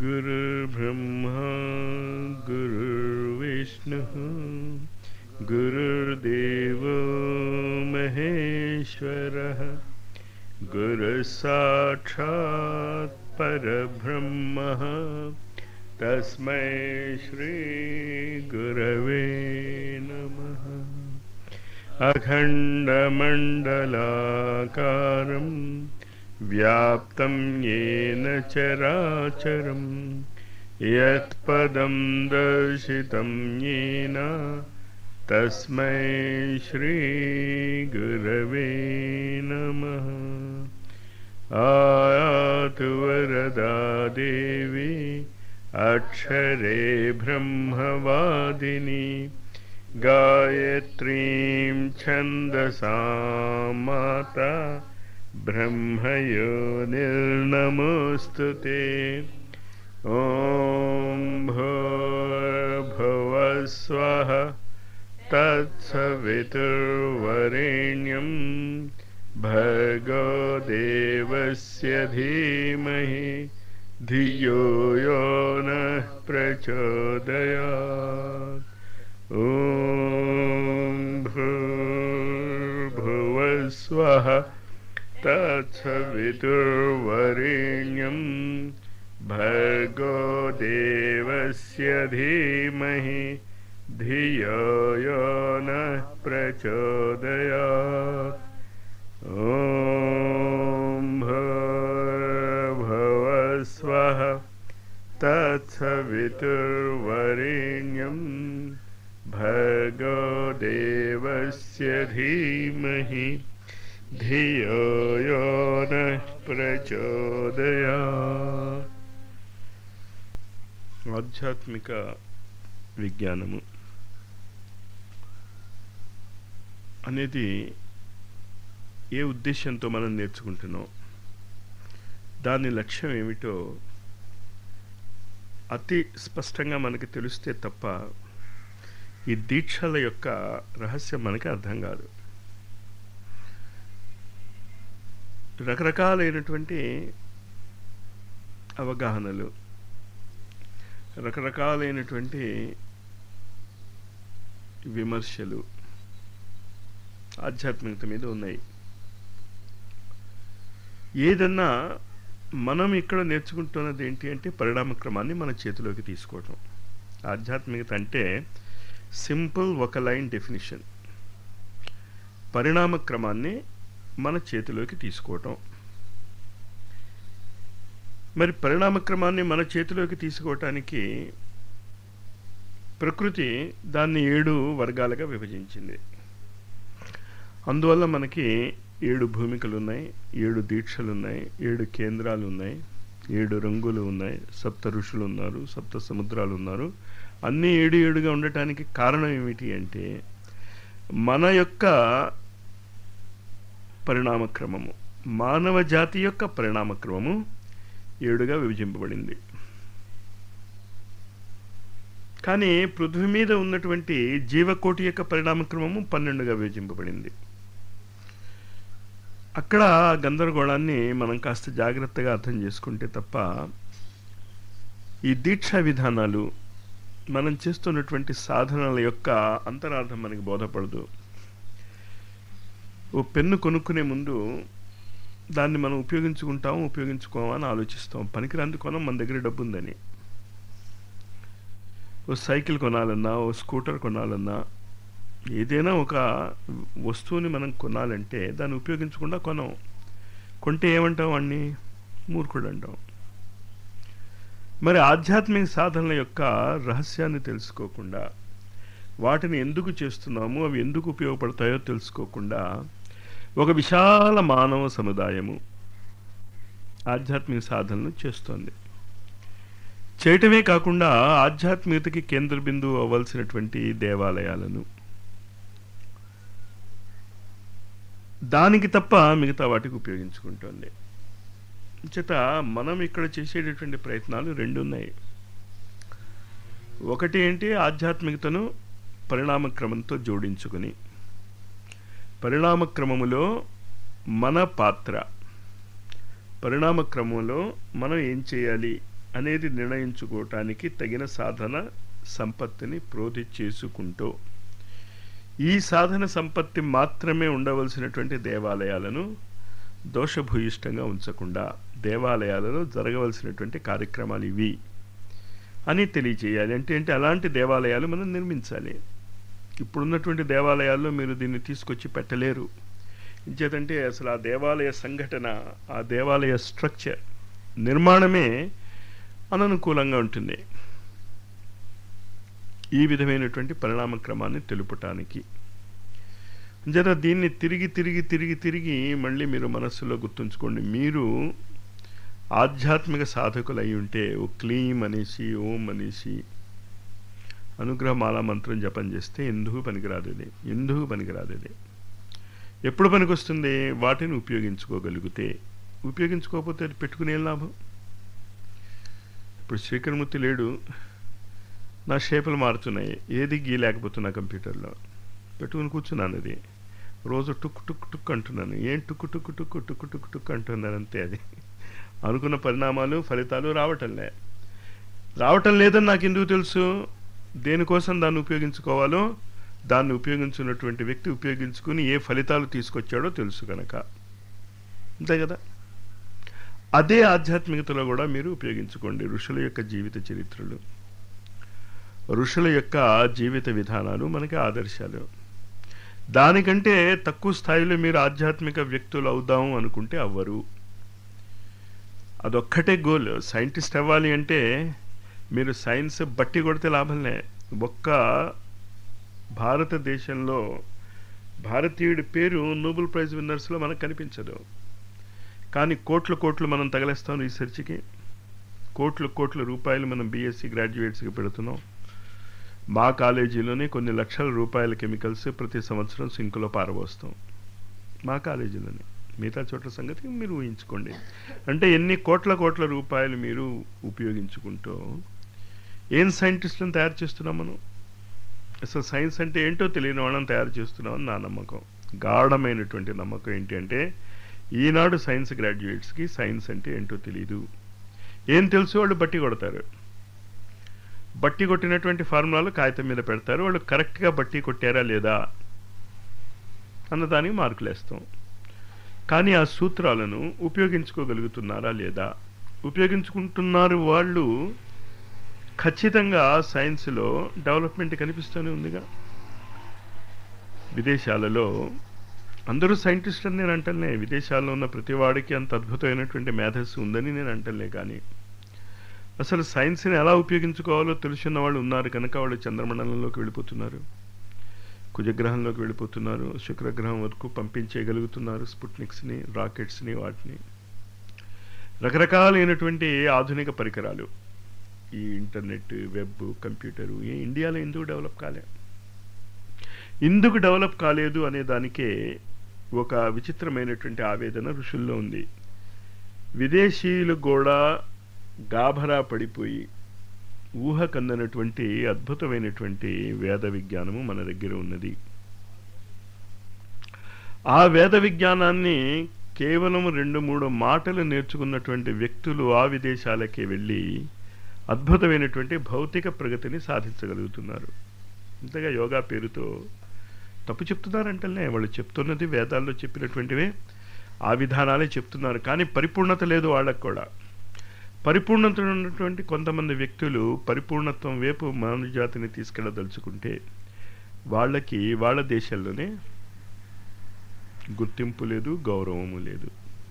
गुरुर्ब्रह्मा गुरुर्विष्णुः गुरुर्देवो महेश्वरः गुरुसाक्षात् परब्रह्मः तस्मै श्रीगुरवे नमः अखण्डमण्डलाकारं व्याप्तं येन चराचरं यत्पदं दर्शितं येन तस्मै श्रीगुरवे नमः आयातु वरदा देवी अक्षरे ब्रह्मवादिनी गायत्रीं छन्दसा माता ब्रह्मयोनिर्नमोऽस्तु ते ॐ भूर्भुवस्वः तत्सवितुर्वरेण्यं भर्गो देवस्य धीमहि धियो यो नः प्रचोदयात् ॐ भूर्भुवस्वः तत्सवितुर्वरेण्यं भर्गो देवस्य धीमहि धियो यो नः प्रचोदयात् ॐ भूर्भुवस्वः तत्सवितुर्वरेण्यं भर्गो देवस्य धीमहि ధియో యో నః ప్రచోదయా ఆధ్యాత్మిక విజ్ఞానము అనేది ఏ ఉద్దేశంతో మనం నేర్చుకుంటున్నాం దాని లక్ష్యం ఏమిటో అతి స్పష్టంగా మనకి తెలిస్తే తప్ప ఈ దీక్షల యొక్క రహస్యం మనకి అర్థం కాదు రకరకాలైనటువంటి అవగాహనలు రకరకాలైనటువంటి విమర్శలు ఆధ్యాత్మికత మీద ఉన్నాయి ఏదన్నా మనం ఇక్కడ నేర్చుకుంటున్నది ఏంటి అంటే పరిణామక్రమాన్ని మన చేతిలోకి తీసుకోవటం ఆధ్యాత్మికత అంటే సింపుల్ ఒక లైన్ డెఫినిషన్ పరిణామక్రమాన్ని మన చేతిలోకి తీసుకోవటం మరి పరిణామక్రమాన్ని మన చేతిలోకి తీసుకోవటానికి ప్రకృతి దాన్ని ఏడు వర్గాలుగా విభజించింది అందువల్ల మనకి ఏడు భూమికలు ఉన్నాయి ఏడు దీక్షలు ఉన్నాయి ఏడు కేంద్రాలు ఉన్నాయి ఏడు రంగులు ఉన్నాయి సప్త ఋషులు ఉన్నారు సప్త సముద్రాలు ఉన్నారు అన్నీ ఏడు ఏడుగా ఉండటానికి కారణం ఏమిటి అంటే మన యొక్క పరిణామక్రమము మానవ జాతి యొక్క పరిణామక్రమము ఏడుగా విభజింపబడింది కానీ పృథ్వీ మీద ఉన్నటువంటి జీవకోటి యొక్క పరిణామక్రమము పన్నెండుగా విభజింపబడింది అక్కడ గందరగోళాన్ని మనం కాస్త జాగ్రత్తగా అర్థం చేసుకుంటే తప్ప ఈ దీక్షా విధానాలు మనం చేస్తున్నటువంటి సాధనల యొక్క అంతరార్థం మనకి బోధపడదు ఓ పెన్ను కొనుక్కునే ముందు దాన్ని మనం ఉపయోగించుకుంటాం ఉపయోగించుకోమని ఆలోచిస్తాం పనికిరాంది కొనం మన దగ్గర డబ్బు ఉందని ఓ సైకిల్ కొనాలన్నా ఓ స్కూటర్ కొనాలన్నా ఏదైనా ఒక వస్తువుని మనం కొనాలంటే దాన్ని ఉపయోగించకుండా కొనం కొంటే ఏమంటాం వాడిని మూర్ఖుడు అంటాం మరి ఆధ్యాత్మిక సాధనల యొక్క రహస్యాన్ని తెలుసుకోకుండా వాటిని ఎందుకు చేస్తున్నాము అవి ఎందుకు ఉపయోగపడతాయో తెలుసుకోకుండా ఒక విశాల మానవ సముదాయము ఆధ్యాత్మిక సాధనలు చేస్తోంది చేయటమే కాకుండా ఆధ్యాత్మికతకి కేంద్ర బిందువు అవ్వాల్సినటువంటి దేవాలయాలను దానికి తప్ప మిగతా వాటికి ఉపయోగించుకుంటోంది చేత మనం ఇక్కడ చేసేటటువంటి ప్రయత్నాలు రెండు ఉన్నాయి ఒకటి ఏంటి ఆధ్యాత్మికతను పరిణామక్రమంతో జోడించుకుని పరిణామక్రమములో మన పాత్ర పరిణామక్రమంలో మనం ఏం చేయాలి అనేది నిర్ణయించుకోవటానికి తగిన సాధన సంపత్తిని ప్రోధి చేసుకుంటూ ఈ సాధన సంపత్తి మాత్రమే ఉండవలసినటువంటి దేవాలయాలను దోషభూయిష్టంగా ఉంచకుండా దేవాలయాలలో జరగవలసినటువంటి కార్యక్రమాలు ఇవి అని తెలియచేయాలి అంటే అంటే అలాంటి దేవాలయాలు మనం నిర్మించాలి ఇప్పుడున్నటువంటి దేవాలయాల్లో మీరు దీన్ని తీసుకొచ్చి పెట్టలేరు ఇంచేతంటే అసలు ఆ దేవాలయ సంఘటన ఆ దేవాలయ స్ట్రక్చర్ నిర్మాణమే అననుకూలంగా ఉంటుంది ఈ విధమైనటువంటి పరిణామ క్రమాన్ని తెలుపటానికి జర దీన్ని తిరిగి తిరిగి తిరిగి తిరిగి మళ్ళీ మీరు మనస్సులో గుర్తుంచుకోండి మీరు ఆధ్యాత్మిక సాధకులు అయి ఉంటే ఓ క్లీం అనేసి ఓం అనేసి అనుగ్రహమాల మంత్రం జపం చేస్తే ఎందుకు పనికిరాదు ఇది ఎందుకు పనికిరాదు ఇది ఎప్పుడు పనికొస్తుంది వాటిని ఉపయోగించుకోగలిగితే ఉపయోగించుకోకపోతే అది పెట్టుకునే లాభం ఇప్పుడు శ్రీకరమూర్తి లేడు నా షేపులు మారుతున్నాయి ఏది గీయలేకపోతున్నా కంప్యూటర్లో పెట్టుకుని కూర్చున్నాను అది రోజు టుక్ టుక్ టుక్ అంటున్నాను ఏం టుక్ టుక్ టుక్ టుక్ టుక్ టుక్ అంటున్నాను అంతే అది అనుకున్న పరిణామాలు ఫలితాలు రావటంలే రావటం లేదని నాకు ఎందుకు తెలుసు దేనికోసం దాన్ని ఉపయోగించుకోవాలో దాన్ని ఉపయోగించున్నటువంటి వ్యక్తి ఉపయోగించుకుని ఏ ఫలితాలు తీసుకొచ్చాడో తెలుసు కనుక అంతే కదా అదే ఆధ్యాత్మికతలో కూడా మీరు ఉపయోగించుకోండి ఋషుల యొక్క జీవిత చరిత్రలు ఋషుల యొక్క జీవిత విధానాలు మనకి ఆదర్శాలు దానికంటే తక్కువ స్థాయిలో మీరు ఆధ్యాత్మిక వ్యక్తులు అవుదాం అనుకుంటే అవ్వరు అదొక్కటే గోల్ సైంటిస్ట్ అవ్వాలి అంటే మీరు సైన్స్ బట్టి కొడితే లాభంలే ఒక్క భారతదేశంలో భారతీయుడి పేరు నోబెల్ ప్రైజ్ విన్నర్స్లో మనకు కనిపించదు కానీ కోట్ల కోట్లు మనం తగలేస్తాం రీసెర్చ్కి కోట్ల కోట్ల రూపాయలు మనం బీఎస్సీ గ్రాడ్యుయేట్స్కి పెడుతున్నాం మా కాలేజీలోనే కొన్ని లక్షల రూపాయల కెమికల్స్ ప్రతి సంవత్సరం సింకులో పారబోస్తాం మా కాలేజీలోనే మిగతా చోట్ల సంగతి మీరు ఊహించుకోండి అంటే ఎన్ని కోట్ల కోట్ల రూపాయలు మీరు ఉపయోగించుకుంటూ ఏం సైంటిస్టులను తయారు చేస్తున్నాం మనం అసలు సైన్స్ అంటే ఏంటో తెలియని వాళ్ళని తయారు చేస్తున్నామని నా నమ్మకం గాఢమైనటువంటి నమ్మకం ఏంటి అంటే ఈనాడు సైన్స్ గ్రాడ్యుయేట్స్కి సైన్స్ అంటే ఏంటో తెలియదు ఏం తెలుసు వాళ్ళు బట్టి కొడతారు బట్టి కొట్టినటువంటి ఫార్ములాలు కాగితం మీద పెడతారు వాళ్ళు కరెక్ట్గా బట్టి కొట్టారా లేదా అన్నదానికి మార్కులు వేస్తాం కానీ ఆ సూత్రాలను ఉపయోగించుకోగలుగుతున్నారా లేదా ఉపయోగించుకుంటున్నారు వాళ్ళు ఖచ్చితంగా సైన్స్లో డెవలప్మెంట్ కనిపిస్తూనే ఉందిగా విదేశాలలో అందరూ సైంటిస్ట్ అని నేను అంటలే విదేశాల్లో ఉన్న ప్రతి వాడికి అంత అద్భుతమైనటువంటి మేధస్సు ఉందని నేను అంటలే కానీ అసలు సైన్స్ని ఎలా ఉపయోగించుకోవాలో తెలుసున్న వాళ్ళు ఉన్నారు కనుక వాళ్ళు చంద్రమండలంలోకి వెళ్ళిపోతున్నారు కుజగ్రహంలోకి వెళ్ళిపోతున్నారు శుక్రగ్రహం వరకు పంపించేయగలుగుతున్నారు స్పుట్నిక్స్ని రాకెట్స్ని వాటిని రకరకాలైనటువంటి ఆధునిక పరికరాలు ఈ ఇంటర్నెట్ వెబ్ కంప్యూటరు ఈ ఇండియాలో ఎందుకు డెవలప్ కాలే ఎందుకు డెవలప్ కాలేదు అనే దానికే ఒక విచిత్రమైనటువంటి ఆవేదన ఋషుల్లో ఉంది విదేశీయులు కూడా గాభరా పడిపోయి ఊహ కందనటువంటి అద్భుతమైనటువంటి వేద విజ్ఞానము మన దగ్గర ఉన్నది ఆ వేద విజ్ఞానాన్ని కేవలం రెండు మూడు మాటలు నేర్చుకున్నటువంటి వ్యక్తులు ఆ విదేశాలకే వెళ్ళి అద్భుతమైనటువంటి భౌతిక ప్రగతిని సాధించగలుగుతున్నారు ఇంతగా యోగా పేరుతో తప్పు చెప్తున్నారంటలే వాళ్ళు చెప్తున్నది వేదాల్లో చెప్పినటువంటివే ఆ విధానాలే చెప్తున్నారు కానీ పరిపూర్ణత లేదు వాళ్ళకు కూడా పరిపూర్ణత ఉన్నటువంటి కొంతమంది వ్యక్తులు పరిపూర్ణత్వం వైపు మానవ జాతిని తీసుకెళ్ళదలుచుకుంటే వాళ్ళకి వాళ్ళ దేశంలోనే గుర్తింపు లేదు గౌరవము లేదు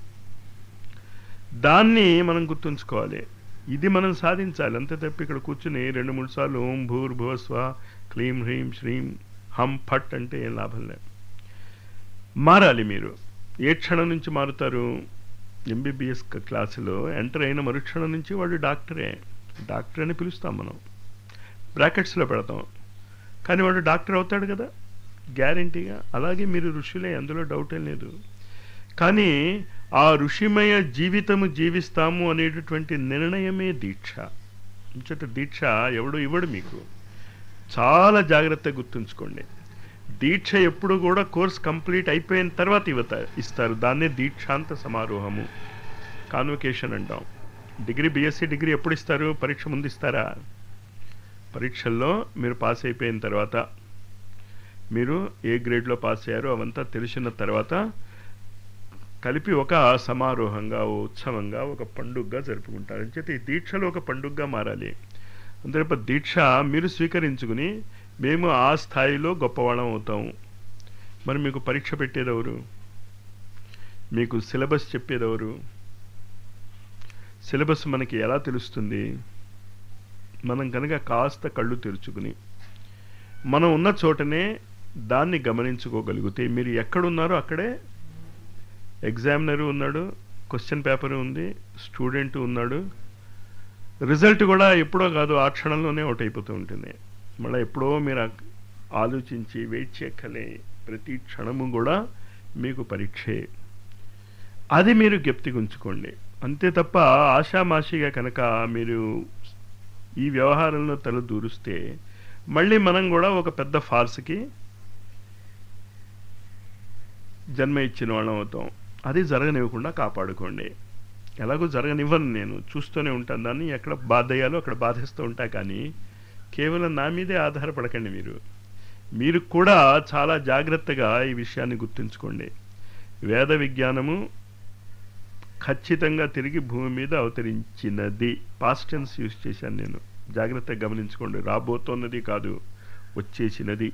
దాన్ని మనం గుర్తుంచుకోవాలి ఇది మనం సాధించాలి అంతే తప్ప ఇక్కడ కూర్చుని రెండు మూడు సార్లు ఓం భూర్ భువస్వ క్లీం హ్రీం శ్రీం హం ఫట్ అంటే ఏం లాభం లేదు మారాలి మీరు ఏ క్షణం నుంచి మారుతారు ఎంబీబీఎస్ క్లాసులో ఎంటర్ అయిన మరుక్షణం నుంచి వాడు డాక్టరే డాక్టర్ అని పిలుస్తాం మనం బ్రాకెట్స్లో పెడతాం కానీ వాడు డాక్టర్ అవుతాడు కదా గ్యారంటీగా అలాగే మీరు ఋషులే అందులో డౌట్ ఏం లేదు కానీ ఆ ఋషిమయ జీవితము జీవిస్తాము అనేటటువంటి నిర్ణయమే దీక్ష ఇంచట దీక్ష ఎవడు ఇవ్వడు మీకు చాలా జాగ్రత్తగా గుర్తుంచుకోండి దీక్ష ఎప్పుడు కూడా కోర్స్ కంప్లీట్ అయిపోయిన తర్వాత ఇవ్వతారు ఇస్తారు దాన్నే దీక్షాంత సమారోహము కాన్వకేషన్ అంటాం డిగ్రీ బీఎస్సీ డిగ్రీ ఎప్పుడు ఇస్తారు పరీక్ష ముందు ఇస్తారా పరీక్షల్లో మీరు పాస్ అయిపోయిన తర్వాత మీరు ఏ గ్రేడ్లో పాస్ అయ్యారో అవంతా తెలిసిన తర్వాత కలిపి ఒక సమారోహంగా ఓ ఉత్సవంగా ఒక పండుగగా జరుపుకుంటారు అంచేత ఈ దీక్షలో ఒక పండుగగా మారాలి అందుకే దీక్ష మీరు స్వీకరించుకుని మేము ఆ స్థాయిలో గొప్పవాళ్ళం అవుతాము మరి మీకు పరీక్ష పెట్టేదెవరు మీకు సిలబస్ చెప్పేదెవరు సిలబస్ మనకి ఎలా తెలుస్తుంది మనం కనుక కాస్త కళ్ళు తెరుచుకుని మనం ఉన్న చోటనే దాన్ని గమనించుకోగలిగితే మీరు ఎక్కడున్నారో అక్కడే ఎగ్జామినరు ఉన్నాడు క్వశ్చన్ పేపర్ ఉంది స్టూడెంట్ ఉన్నాడు రిజల్ట్ కూడా ఎప్పుడో కాదు ఆ క్షణంలోనే అవుట్ అయిపోతూ ఉంటుంది మళ్ళీ ఎప్పుడో మీరు ఆలోచించి వెయిట్ చేయక్కలే ప్రతి క్షణము కూడా మీకు పరీక్షే అది మీరు జ్ఞప్తికి ఉంచుకోండి అంతే తప్ప ఆషామాషిగా కనుక మీరు ఈ వ్యవహారంలో తల దూరిస్తే మళ్ళీ మనం కూడా ఒక పెద్ద ఫార్స్కి జన్మ ఇచ్చిన వాళ్ళం అవుతాం అది జరగనివ్వకుండా కాపాడుకోండి ఎలాగో జరగనివ్వను నేను చూస్తూనే ఉంటాను దాన్ని ఎక్కడ బాధయ్యాలో అక్కడ బాధిస్తూ ఉంటా కానీ కేవలం నా మీదే ఆధారపడకండి మీరు మీరు కూడా చాలా జాగ్రత్తగా ఈ విషయాన్ని గుర్తుంచుకోండి వేద విజ్ఞానము ఖచ్చితంగా తిరిగి భూమి మీద అవతరించినది పాస్ట్ టెన్స్ యూజ్ చేశాను నేను జాగ్రత్తగా గమనించుకోండి రాబోతున్నది కాదు వచ్చేసినది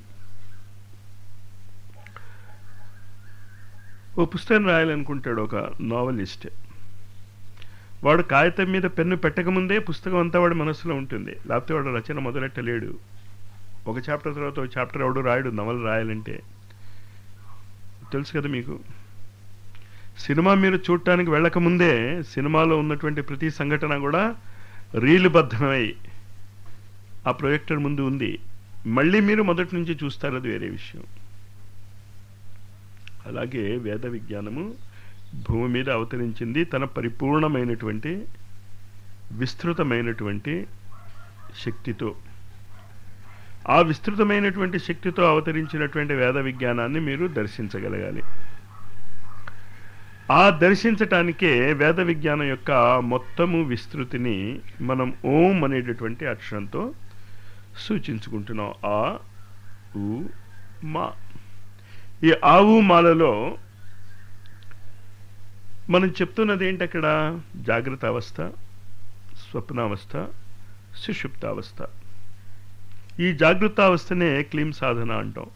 ఓ పుస్తకం రాయాలనుకుంటాడు ఒక నావలిస్ట్ వాడు కాగితం మీద పెన్ను పెట్టకముందే పుస్తకం అంతా వాడి మనసులో ఉంటుంది లేకపోతే వాడు రచన మొదలెట్టలేడు ఒక చాప్టర్ తర్వాత ఒక చాప్టర్ ఎవడు రాయడు నవల రాయాలంటే తెలుసు కదా మీకు సినిమా మీరు చూడటానికి వెళ్ళకముందే సినిమాలో ఉన్నటువంటి ప్రతి సంఘటన కూడా రీలు బద్ధమై ఆ ప్రొజెక్టర్ ముందు ఉంది మళ్ళీ మీరు మొదటి నుంచి చూస్తారు అది వేరే విషయం అలాగే వేద విజ్ఞానము భూమి మీద అవతరించింది తన పరిపూర్ణమైనటువంటి విస్తృతమైనటువంటి శక్తితో ఆ విస్తృతమైనటువంటి శక్తితో అవతరించినటువంటి వేద విజ్ఞానాన్ని మీరు దర్శించగలగాలి ఆ దర్శించటానికే వేద విజ్ఞానం యొక్క మొత్తము విస్తృతిని మనం ఓం అనేటటువంటి అక్షరంతో సూచించుకుంటున్నాం ఆ ఉ మా ఈ ఆవు మాలలో మనం చెప్తున్నది ఏంటి అక్కడ జాగ్రత్త అవస్థ స్వప్నావస్థ సుషుప్తావస్థ ఈ జాగృత అవస్థనే క్లీం సాధన అంటాం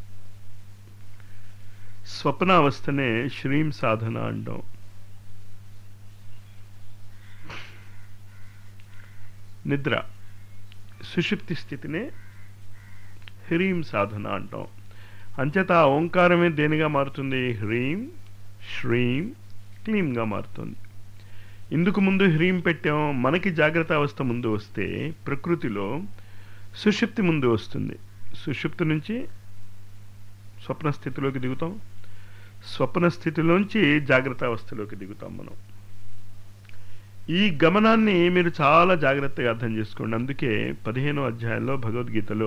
స్వప్నావస్థనే శ్రీం సాధన అంటాం నిద్ర సుషుప్తి స్థితినే హ్రీం సాధన అంటాం అంచేత ఆ ఓంకారమే దేనిగా మారుతుంది హ్రీం శ్రీం క్లీంగా మారుతుంది ఇందుకు ముందు హ్రీం పెట్టాం మనకి జాగ్రత్త అవస్థ ముందు వస్తే ప్రకృతిలో సుషుప్తి ముందు వస్తుంది సుషుప్తి నుంచి స్వప్న స్థితిలోకి దిగుతాం స్వప్న స్థితిలోంచి జాగ్రత్త అవస్థలోకి దిగుతాం మనం ఈ గమనాన్ని మీరు చాలా జాగ్రత్తగా అర్థం చేసుకోండి అందుకే పదిహేనో అధ్యాయంలో భగవద్గీతలో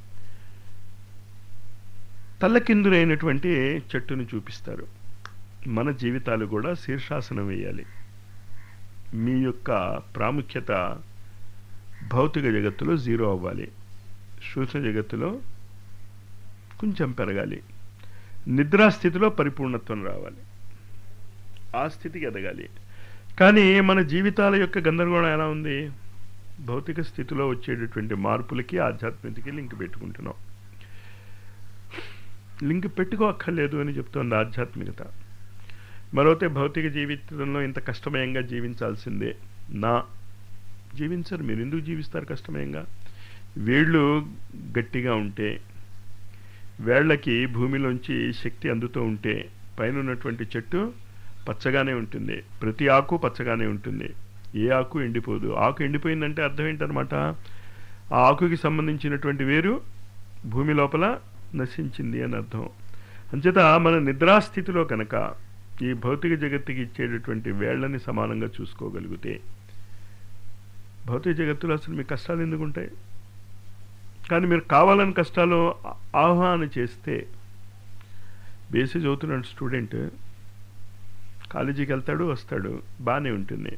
తల్లకిందులైనటువంటి చెట్టును చూపిస్తారు మన జీవితాలు కూడా శీర్షాసనం వేయాలి మీ యొక్క ప్రాముఖ్యత భౌతిక జగత్తులో జీరో అవ్వాలి సూక్ష్మ జగత్తులో కొంచెం పెరగాలి నిద్రాస్థితిలో పరిపూర్ణత్వం రావాలి ఆ స్థితికి ఎదగాలి కానీ మన జీవితాల యొక్క గందరగోళం ఎలా ఉంది భౌతిక స్థితిలో వచ్చేటటువంటి మార్పులకి ఆధ్యాత్మికతకి లింక్ పెట్టుకుంటున్నాం లింక్ పెట్టుకోక్కర్లేదు అని చెప్తోంది ఆధ్యాత్మికత మరోతే భౌతిక జీవితంలో ఇంత కష్టమయంగా జీవించాల్సిందే నా జీవించరు మీరు ఎందుకు జీవిస్తారు కష్టమయంగా వేళ్ళు గట్టిగా ఉంటే వేళ్లకి భూమిలోంచి శక్తి అందుతూ ఉంటే పైన ఉన్నటువంటి చెట్టు పచ్చగానే ఉంటుంది ప్రతి ఆకు పచ్చగానే ఉంటుంది ఏ ఆకు ఎండిపోదు ఆకు ఎండిపోయిందంటే అర్థం ఏంటనమాట ఆ ఆకుకి సంబంధించినటువంటి వేరు భూమి లోపల నశించింది అని అర్థం అంచేత మన నిద్రాస్థితిలో కనుక ఈ భౌతిక జగత్తుకి ఇచ్చేటటువంటి వేళ్లని సమానంగా చూసుకోగలిగితే భౌతిక జగత్తులో అసలు మీ కష్టాలు ఎందుకు ఉంటాయి కానీ మీరు కావాలని కష్టాలు ఆహ్వాన చేస్తే బేసి చదువుతున్నాడు స్టూడెంట్ కాలేజీకి వెళ్తాడు వస్తాడు బాగానే ఉంటుంది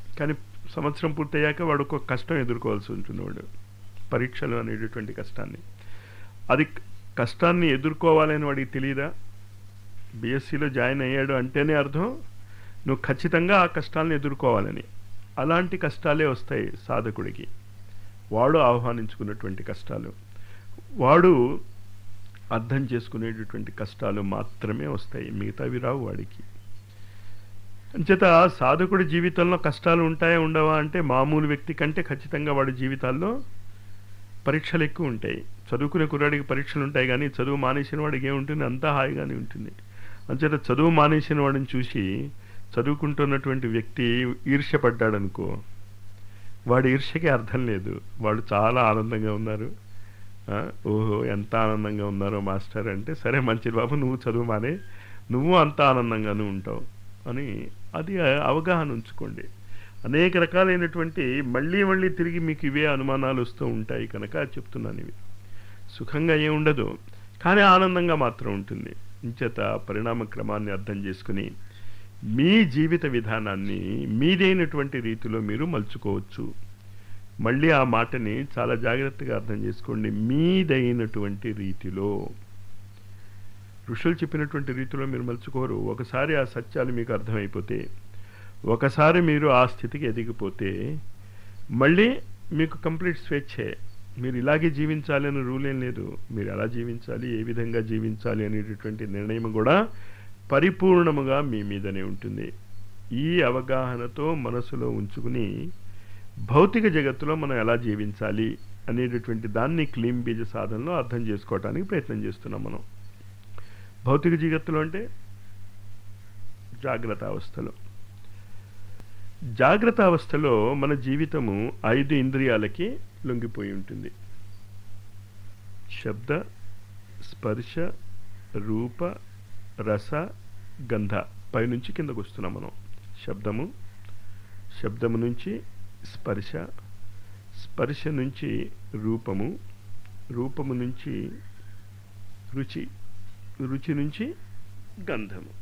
కానీ సంవత్సరం పూర్తయ్యాక వాడు ఒక కష్టం ఎదుర్కోవాల్సి ఉంటుంది వాడు పరీక్షలు అనేటటువంటి కష్టాన్ని అది కష్టాన్ని ఎదుర్కోవాలని వాడికి తెలియదా బీఎస్సీలో జాయిన్ అయ్యాడు అంటేనే అర్థం నువ్వు ఖచ్చితంగా ఆ కష్టాలను ఎదుర్కోవాలని అలాంటి కష్టాలే వస్తాయి సాధకుడికి వాడు ఆహ్వానించుకున్నటువంటి కష్టాలు వాడు అర్థం చేసుకునేటటువంటి కష్టాలు మాత్రమే వస్తాయి మిగతావి రావు వాడికి అంచేత సాధకుడి జీవితంలో కష్టాలు ఉంటాయా ఉండవా అంటే మామూలు వ్యక్తి కంటే ఖచ్చితంగా వాడి జీవితాల్లో పరీక్షలు ఎక్కువ ఉంటాయి చదువుకునే కుర్రాడికి పరీక్షలు ఉంటాయి కానీ చదువు మానేసిన వాడికి ఏముంటుంది అంతా హాయిగానే ఉంటుంది అంచేత చదువు మానేసిన వాడిని చూసి చదువుకుంటున్నటువంటి వ్యక్తి ఈర్ష్యపడ్డాడనుకో వాడి ఈర్ష్యకి అర్థం లేదు వాడు చాలా ఆనందంగా ఉన్నారు ఆ, ఓహో ఎంత ఆనందంగా ఉన్నారో మాస్టర్ అంటే సరే మంచిది బాబు నువ్వు చదువు మానే నువ్వు అంత ఆనందంగానే ఉంటావు అని అది అవగాహన ఉంచుకోండి అనేక రకాలైనటువంటి మళ్ళీ మళ్ళీ తిరిగి మీకు ఇవే అనుమానాలు వస్తూ ఉంటాయి కనుక చెప్తున్నాను ఇవి సుఖంగా ఏం ఉండదు కానీ ఆనందంగా మాత్రం ఉంటుంది ఇంచేత పరిణామ క్రమాన్ని అర్థం చేసుకుని మీ జీవిత విధానాన్ని మీదైనటువంటి రీతిలో మీరు మలుచుకోవచ్చు మళ్ళీ ఆ మాటని చాలా జాగ్రత్తగా అర్థం చేసుకోండి మీదైనటువంటి రీతిలో ఋషులు చెప్పినటువంటి రీతిలో మీరు మలుచుకోరు ఒకసారి ఆ సత్యాలు మీకు అర్థమైపోతే ఒకసారి మీరు ఆ స్థితికి ఎదిగిపోతే మళ్ళీ మీకు కంప్లీట్ స్వేచ్ఛే మీరు ఇలాగే జీవించాలి అని రూల్ ఏం లేదు మీరు ఎలా జీవించాలి ఏ విధంగా జీవించాలి అనేటటువంటి నిర్ణయం కూడా పరిపూర్ణముగా మీ మీదనే ఉంటుంది ఈ అవగాహనతో మనసులో ఉంచుకుని భౌతిక జగత్తులో మనం ఎలా జీవించాలి అనేటటువంటి దాన్ని క్లీన్ బీజ సాధనలో అర్థం చేసుకోవడానికి ప్రయత్నం చేస్తున్నాం మనం భౌతిక జగత్తులో అంటే జాగ్రత్త అవస్థలో జాగ్రత్త అవస్థలో మన జీవితము ఐదు ఇంద్రియాలకి లొంగిపోయి ఉంటుంది శబ్ద స్పర్శ రూప రస గంధ పైనుంచి కిందకు వస్తున్నాం మనం శబ్దము శబ్దము నుంచి స్పర్శ స్పర్శ నుంచి రూపము రూపము నుంచి రుచి రుచి నుంచి గంధము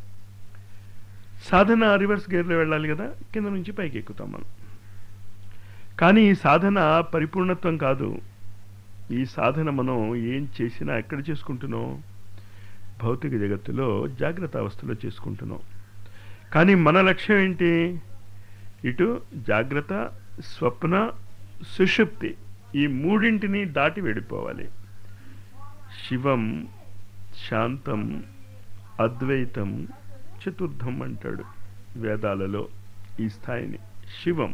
సాధన రివర్స్ గేర్లో వెళ్ళాలి కదా కింద నుంచి పైకి ఎక్కుతాం మనం కానీ ఈ సాధన పరిపూర్ణత్వం కాదు ఈ సాధన మనం ఏం చేసినా ఎక్కడ చేసుకుంటున్నాం భౌతిక జగత్తులో జాగ్రత్త అవస్థలో చేసుకుంటున్నాం కానీ మన లక్ష్యం ఏంటి ఇటు జాగ్రత్త స్వప్న సుషుప్తి ఈ మూడింటిని దాటి వెళ్ళిపోవాలి శివం శాంతం అద్వైతం చతుర్థం అంటాడు వేదాలలో ఈ స్థాయిని శివం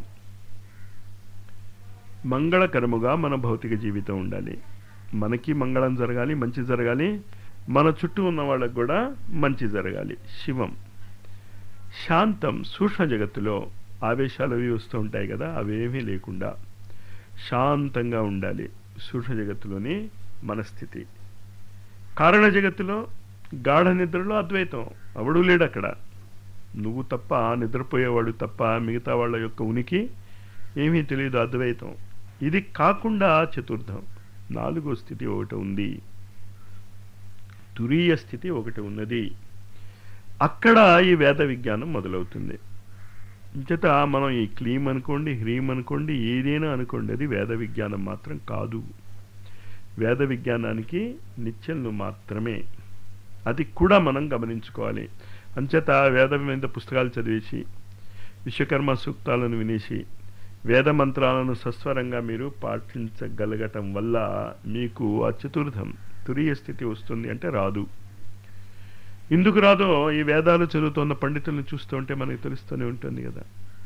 మంగళకరముగా మన భౌతిక జీవితం ఉండాలి మనకి మంగళం జరగాలి మంచి జరగాలి మన చుట్టూ ఉన్న వాళ్ళకు కూడా మంచి జరగాలి శివం శాంతం సూక్ష్మ జగత్తులో ఆవేశాలు అవి వస్తూ ఉంటాయి కదా అవేమీ లేకుండా శాంతంగా ఉండాలి సూక్ష్మ జగత్తులోని మనస్థితి కారణ జగత్తులో గాఢ నిద్రలో అద్వైతం అవడు లేడు అక్కడ నువ్వు తప్ప నిద్రపోయేవాడు తప్ప మిగతా వాళ్ళ యొక్క ఉనికి ఏమీ తెలియదు అద్వైతం ఇది కాకుండా చతుర్థం నాలుగో స్థితి ఒకటి ఉంది తురీయ స్థితి ఒకటి ఉన్నది అక్కడ ఈ వేద విజ్ఞానం మొదలవుతుంది చేత మనం ఈ క్లీమ్ అనుకోండి హ్రీమ్ అనుకోండి ఏదైనా అనుకోండి అది వేద విజ్ఞానం మాత్రం కాదు వేద విజ్ఞానానికి నిత్యంలో మాత్రమే అది కూడా మనం గమనించుకోవాలి అంచేత వేదం మీద పుస్తకాలు చదివేసి విశ్వకర్మ సూక్తాలను వినేసి వేద మంత్రాలను సస్వరంగా మీరు పాటించగలగటం వల్ల మీకు ఆ చతుర్థం తురియ స్థితి వస్తుంది అంటే రాదు ఎందుకు రాదో ఈ వేదాలు చదువుతున్న పండితులను చూస్తూ ఉంటే మనకి తెలుస్తూనే ఉంటుంది కదా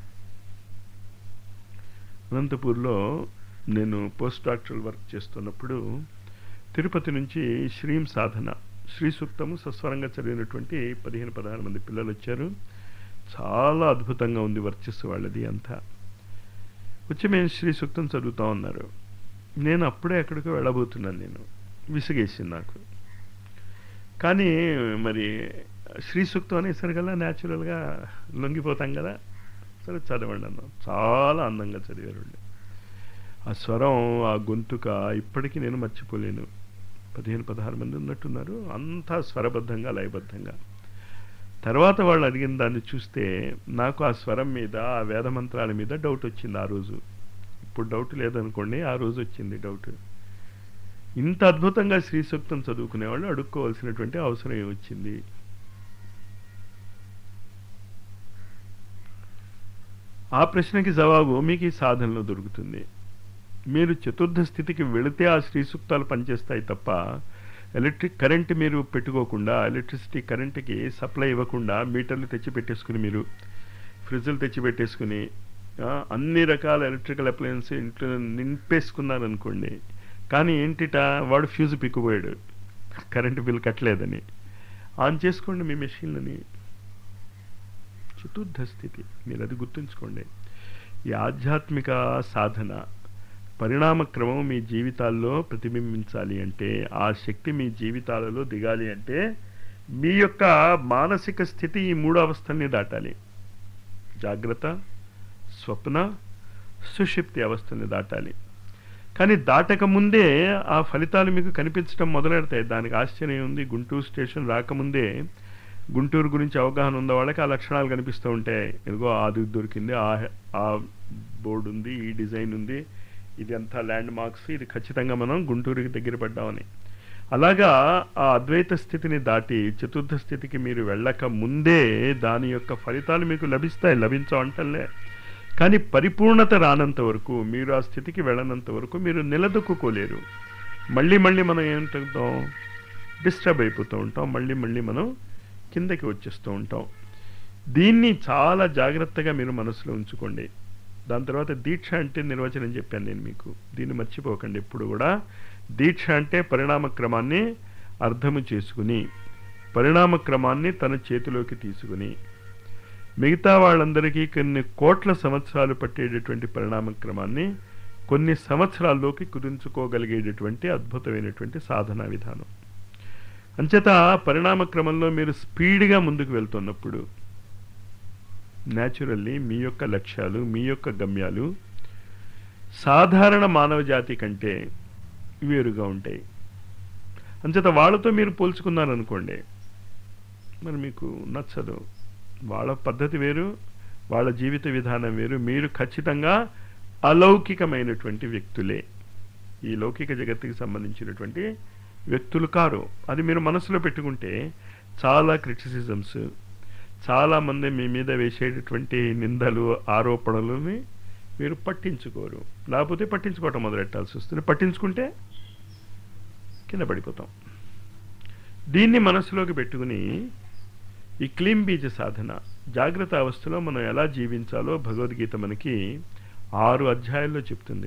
అనంతపూర్లో నేను పోస్ట్ డాక్టరల్ వర్క్ చేస్తున్నప్పుడు తిరుపతి నుంచి శ్రీం సాధన శ్రీ సూక్తము సస్వరంగా చదివినటువంటి పదిహేను పదహారు మంది పిల్లలు వచ్చారు చాలా అద్భుతంగా ఉంది వర్చస్సు వాళ్ళది అంతా వచ్చి మేము శ్రీ సూక్తం చదువుతా ఉన్నారు నేను అప్పుడే ఎక్కడికో వెళ్ళబోతున్నాను నేను విసిగేసింది నాకు కానీ మరి శ్రీ సూక్తం అనేసరికల్లా న్యాచురల్గా లొంగిపోతాం కదా సరే చదవండి అన్నాం చాలా అందంగా చదివారు వాళ్ళు. ఆ స్వరం ఆ గొంతుక ఇప్పటికీ నేను మర్చిపోలేను పదిహేను పదహారు మంది ఉన్నట్టున్నారు అంతా స్వరబద్ధంగా లయబద్ధంగా తర్వాత వాళ్ళు అడిగిన దాన్ని చూస్తే నాకు ఆ స్వరం మీద ఆ వేద మంత్రాల మీద డౌట్ వచ్చింది ఆ రోజు ఇప్పుడు డౌట్ లేదనుకోండి ఆ రోజు వచ్చింది డౌట్ ఇంత అద్భుతంగా శ్రీ సూక్తం చదువుకునే వాళ్ళు అడుక్కోవాల్సినటువంటి అవసరం ఏమొచ్చింది ఆ ప్రశ్నకి జవాబు మీకు ఈ సాధనలో దొరుకుతుంది మీరు చతుర్థ స్థితికి వెళితే ఆ శ్రీ సూక్తాలు పనిచేస్తాయి తప్ప ఎలక్ట్రిక్ కరెంట్ మీరు పెట్టుకోకుండా ఎలక్ట్రిసిటీ కరెంట్కి సప్లై ఇవ్వకుండా మీటర్లు తెచ్చి పెట్టేసుకుని మీరు ఫ్రిడ్జ్లు తెచ్చి పెట్టేసుకుని ఆ, అన్ని రకాల ఎలక్ట్రికల్ అప్లయన్స్ ఇంట్లో నింపేసుకున్నారనుకోండి కానీ ఏంటిట వాడు ఫ్యూజ్ పిక్కుపోయాడు కరెంటు బిల్ కట్టలేదని ఆన్ చేసుకోండి మీ మెషిన్లని చతుర్థ స్థితి మీరు అది గుర్తుంచుకోండి ఈ ఆధ్యాత్మిక సాధన పరిణామ క్రమం మీ జీవితాల్లో ప్రతిబింబించాలి అంటే ఆ శక్తి మీ జీవితాలలో దిగాలి అంటే మీ యొక్క మానసిక స్థితి ఈ మూడు అవస్థల్ని దాటాలి జాగ్రత్త స్వప్న సుషిప్తి అవస్థల్ని దాటాలి కానీ దాటక ముందే ఆ ఫలితాలు మీకు కనిపించడం మొదలెడతాయి దానికి ఆశ్చర్యం ఉంది గుంటూరు స్టేషన్ రాకముందే గుంటూరు గురించి అవగాహన ఉన్న వాళ్ళకి ఆ లక్షణాలు కనిపిస్తూ ఉంటాయి ఇదిగో అది దొరికింది ఆ ఆ బోర్డు ఉంది ఈ డిజైన్ ఉంది ఇది అంతా ల్యాండ్ మార్క్స్ ఇది ఖచ్చితంగా మనం గుంటూరుకి దగ్గర పడ్డామని అలాగా ఆ అద్వైత స్థితిని దాటి చతుర్థ స్థితికి మీరు వెళ్ళక ముందే దాని యొక్క ఫలితాలు మీకు లభిస్తాయి లభించవంటలే కానీ పరిపూర్ణత రానంత వరకు మీరు ఆ స్థితికి వెళ్ళనంత వరకు మీరు నిలదొక్కుకోలేరు మళ్ళీ మళ్ళీ మనం ఏమంటాం డిస్టర్బ్ అయిపోతూ ఉంటాం మళ్ళీ మళ్ళీ మనం కిందకి వచ్చేస్తూ ఉంటాం దీన్ని చాలా జాగ్రత్తగా మీరు మనసులో ఉంచుకోండి దాని తర్వాత దీక్ష అంటే నిర్వచనం చెప్పాను నేను మీకు దీన్ని మర్చిపోకండి ఎప్పుడు కూడా దీక్ష అంటే పరిణామ క్రమాన్ని అర్థము చేసుకుని పరిణామ క్రమాన్ని తన చేతిలోకి తీసుకుని మిగతా వాళ్ళందరికీ కొన్ని కోట్ల సంవత్సరాలు పట్టేటటువంటి పరిణామ క్రమాన్ని కొన్ని సంవత్సరాల్లోకి కుదించుకోగలిగేటటువంటి అద్భుతమైనటువంటి సాధనా విధానం అంచేత పరిణామ క్రమంలో మీరు స్పీడ్గా ముందుకు వెళ్తున్నప్పుడు న్యాచురల్లీ మీ యొక్క లక్ష్యాలు మీ యొక్క గమ్యాలు సాధారణ మానవ జాతి కంటే వేరుగా ఉంటాయి అంచేత వాళ్ళతో మీరు పోల్చుకున్నారనుకోండి మరి మీకు నచ్చదు వాళ్ళ పద్ధతి వేరు వాళ్ళ జీవిత విధానం వేరు మీరు ఖచ్చితంగా అలౌకికమైనటువంటి వ్యక్తులే ఈ లౌకిక జగత్తుకి సంబంధించినటువంటి వ్యక్తులు కారు అది మీరు మనసులో పెట్టుకుంటే చాలా క్రిటిసిజమ్స్ చాలామంది మీ మీద వేసేటటువంటి నిందలు ఆరోపణలని మీరు పట్టించుకోరు లేకపోతే పట్టించుకోవటం మొదలెట్టాల్సి వస్తుంది పట్టించుకుంటే కింద పడిపోతాం దీన్ని మనసులోకి పెట్టుకుని ఈ క్లీం బీజ సాధన జాగ్రత్త అవస్థలో మనం ఎలా జీవించాలో భగవద్గీత మనకి ఆరు అధ్యాయాల్లో చెప్తుంది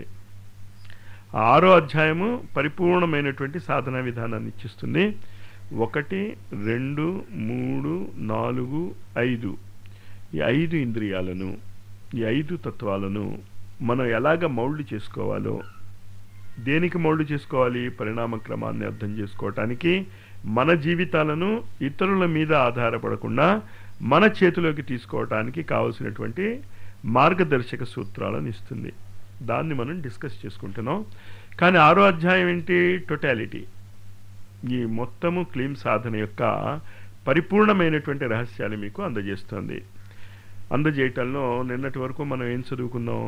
ఆ ఆరో అధ్యాయము పరిపూర్ణమైనటువంటి సాధనా విధానాన్ని ఇచ్చిస్తుంది ఒకటి రెండు మూడు నాలుగు ఐదు ఈ ఐదు ఇంద్రియాలను ఈ ఐదు తత్వాలను మనం ఎలాగ మౌల్డ్ చేసుకోవాలో దేనికి మౌల్డ్ చేసుకోవాలి పరిణామ క్రమాన్ని అర్థం చేసుకోవటానికి మన జీవితాలను ఇతరుల మీద ఆధారపడకుండా మన చేతిలోకి తీసుకోవటానికి కావలసినటువంటి మార్గదర్శక సూత్రాలను ఇస్తుంది దాన్ని మనం డిస్కస్ చేసుకుంటున్నాం కానీ ఆరో అధ్యాయం ఏంటి టోటాలిటీ ఈ మొత్తము క్లీమ్ సాధన యొక్క పరిపూర్ణమైనటువంటి రహస్యాలు మీకు అందజేస్తుంది అందజేయటంలో నిన్నటి వరకు మనం ఏం చదువుకున్నాం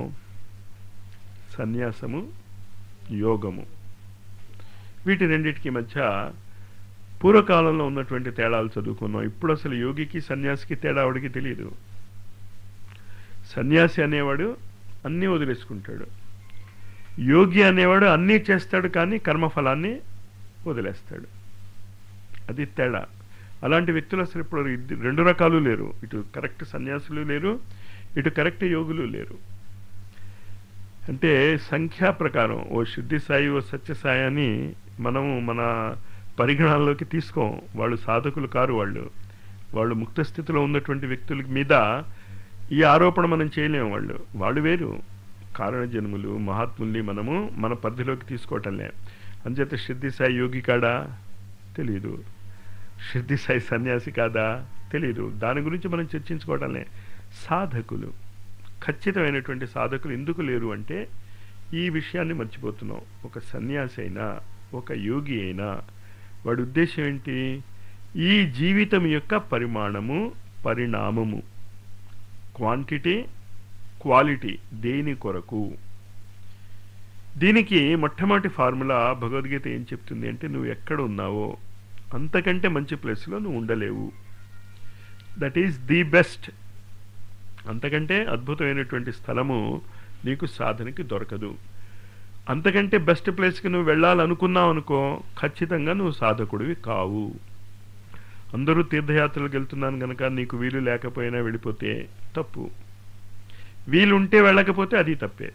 సన్యాసము యోగము వీటి రెండిటికి మధ్య పూర్వకాలంలో ఉన్నటువంటి తేడాలు చదువుకున్నాం ఇప్పుడు అసలు యోగికి సన్యాసికి తేడా ఆవిడికి తెలియదు సన్యాసి అనేవాడు అన్నీ వదిలేసుకుంటాడు యోగి అనేవాడు అన్నీ చేస్తాడు కానీ కర్మఫలాన్ని వదిలేస్తాడు అది తేడా అలాంటి వ్యక్తులు అసలు ఇప్పుడు ఇద్ద- రెండు రకాలు లేరు ఇటు కరెక్ట్ సన్యాసులు లేరు ఇటు కరెక్ట్ యోగులు లేరు అంటే సంఖ్యా ప్రకారం ఓ శుద్ధి సాయి ఓ సత్య సాయి అని మనము మన పరిగణనలోకి తీసుకోం వాళ్ళు సాధకులు కారు వాళ్ళు వాళ్ళు ముక్త స్థితిలో ఉన్నటువంటి వ్యక్తుల మీద ఈ ఆరోపణ మనం చేయలేము వాళ్ళు వాళ్ళు వేరు కారణ జన్ములు మహాత్ముల్ని మనము మన పరిధిలోకి తీసుకోవటంలే అంచేత సిద్ధి సాయి యోగి కాడా తెలియదు సిద్ధి సాయి సన్యాసి కాదా తెలియదు దాని గురించి మనం చర్చించుకోవటంలే సాధకులు ఖచ్చితమైనటువంటి సాధకులు ఎందుకు లేరు అంటే ఈ విషయాన్ని మర్చిపోతున్నాం ఒక సన్యాసి అయినా ఒక యోగి అయినా వాడి ఉద్దేశం ఏంటి ఈ జీవితం యొక్క పరిమాణము పరిణామము క్వాంటిటీ క్వాలిటీ దేని కొరకు దీనికి మొట్టమొదటి ఫార్ములా భగవద్గీత ఏం చెప్తుంది అంటే నువ్వు ఎక్కడ ఉన్నావో అంతకంటే మంచి ప్లేస్లో నువ్వు ఉండలేవు దట్ ఈస్ ది బెస్ట్ అంతకంటే అద్భుతమైనటువంటి స్థలము నీకు సాధనకి దొరకదు అంతకంటే బెస్ట్ ప్లేస్కి నువ్వు వెళ్ళాలనుకున్నావు అనుకో ఖచ్చితంగా నువ్వు సాధకుడివి కావు అందరూ తీర్థయాత్రలకు వెళ్తున్నాను కనుక నీకు వీలు లేకపోయినా వెళ్ళిపోతే తప్పు వీలుంటే వెళ్ళకపోతే అది తప్పే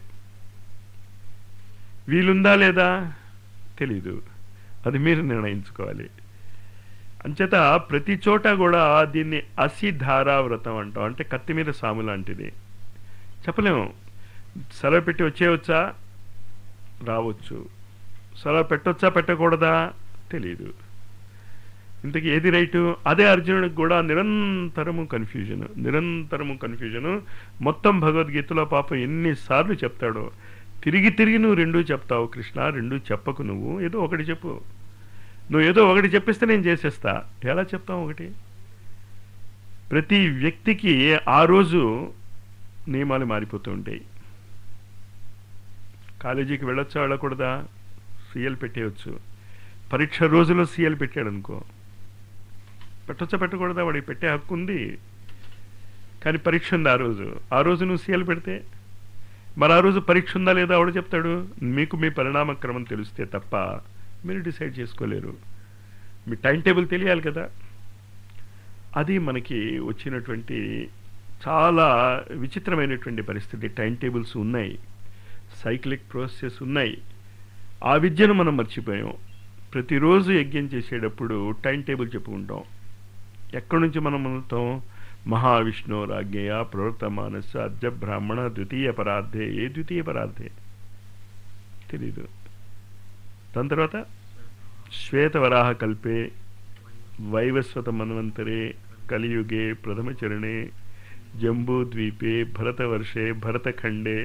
వీలుందా లేదా తెలీదు అది మీరు నిర్ణయించుకోవాలి అంచేత ప్రతి చోట కూడా దీన్ని అసిధారా వ్రతం అంటాం అంటే కత్తి మీద సాము లాంటిది చెప్పలేము సెలవు పెట్టి వచ్చేయవచ్చా రావచ్చు సెలవు పెట్టొచ్చా పెట్టకూడదా తెలీదు ఇంతకీ ఏది రైటు అదే అర్జునుడికి కూడా నిరంతరము కన్ఫ్యూజన్ నిరంతరము కన్ఫ్యూజను మొత్తం భగవద్గీతలో పాపం ఎన్నిసార్లు చెప్తాడో తిరిగి తిరిగి నువ్వు రెండూ చెప్తావు కృష్ణ రెండూ చెప్పకు నువ్వు ఏదో ఒకటి చెప్పు నువ్వు ఏదో ఒకటి చెప్పిస్తే నేను చేసేస్తా ఎలా చెప్తావు ఒకటి ప్రతి వ్యక్తికి ఆ రోజు నియమాలు మారిపోతూ ఉంటాయి కాలేజీకి వెళ్ళొచ్చా వెళ్ళకూడదా సీఎల్ పెట్టేయచ్చు పరీక్ష రోజులో సీఎల్ పెట్టాడు అనుకో పెట్టొచ్చా పెట్టకూడదా వాడికి పెట్టే హక్కు ఉంది కానీ పరీక్ష ఉంది ఆ రోజు ఆ రోజు నువ్వు సీఎల్ పెడితే మరి ఆ రోజు పరీక్ష ఉందా లేదా ఆవిడ చెప్తాడు మీకు మీ పరిణామ క్రమం తెలిస్తే తప్ప మీరు డిసైడ్ చేసుకోలేరు మీ టైం టేబుల్ తెలియాలి కదా అది మనకి వచ్చినటువంటి చాలా విచిత్రమైనటువంటి పరిస్థితి టైం టేబుల్స్ ఉన్నాయి సైక్లిక్ ప్రాసెస్ ఉన్నాయి ఆ విద్యను మనం మర్చిపోయాం ప్రతిరోజు యజ్ఞం చేసేటప్పుడు టైం టేబుల్ చెప్పుకుంటాం ఎక్కడి నుంచి మనం అందుతాం మహావిష్ణు రాజ్ఞేయ ప్రవర్తమానస అద్య బ్రాహ్మణ ద్వితీయ పరార్థే ఏ ద్వితీయ పరార్థే తెలీదు దాని తర్వాత శ్వేతవరాహ కల్పే వైవస్వత మన్వంతరే కలియుగే ప్రథమచరణే జంబూద్వీపే భరతవర్షే భరతఖండే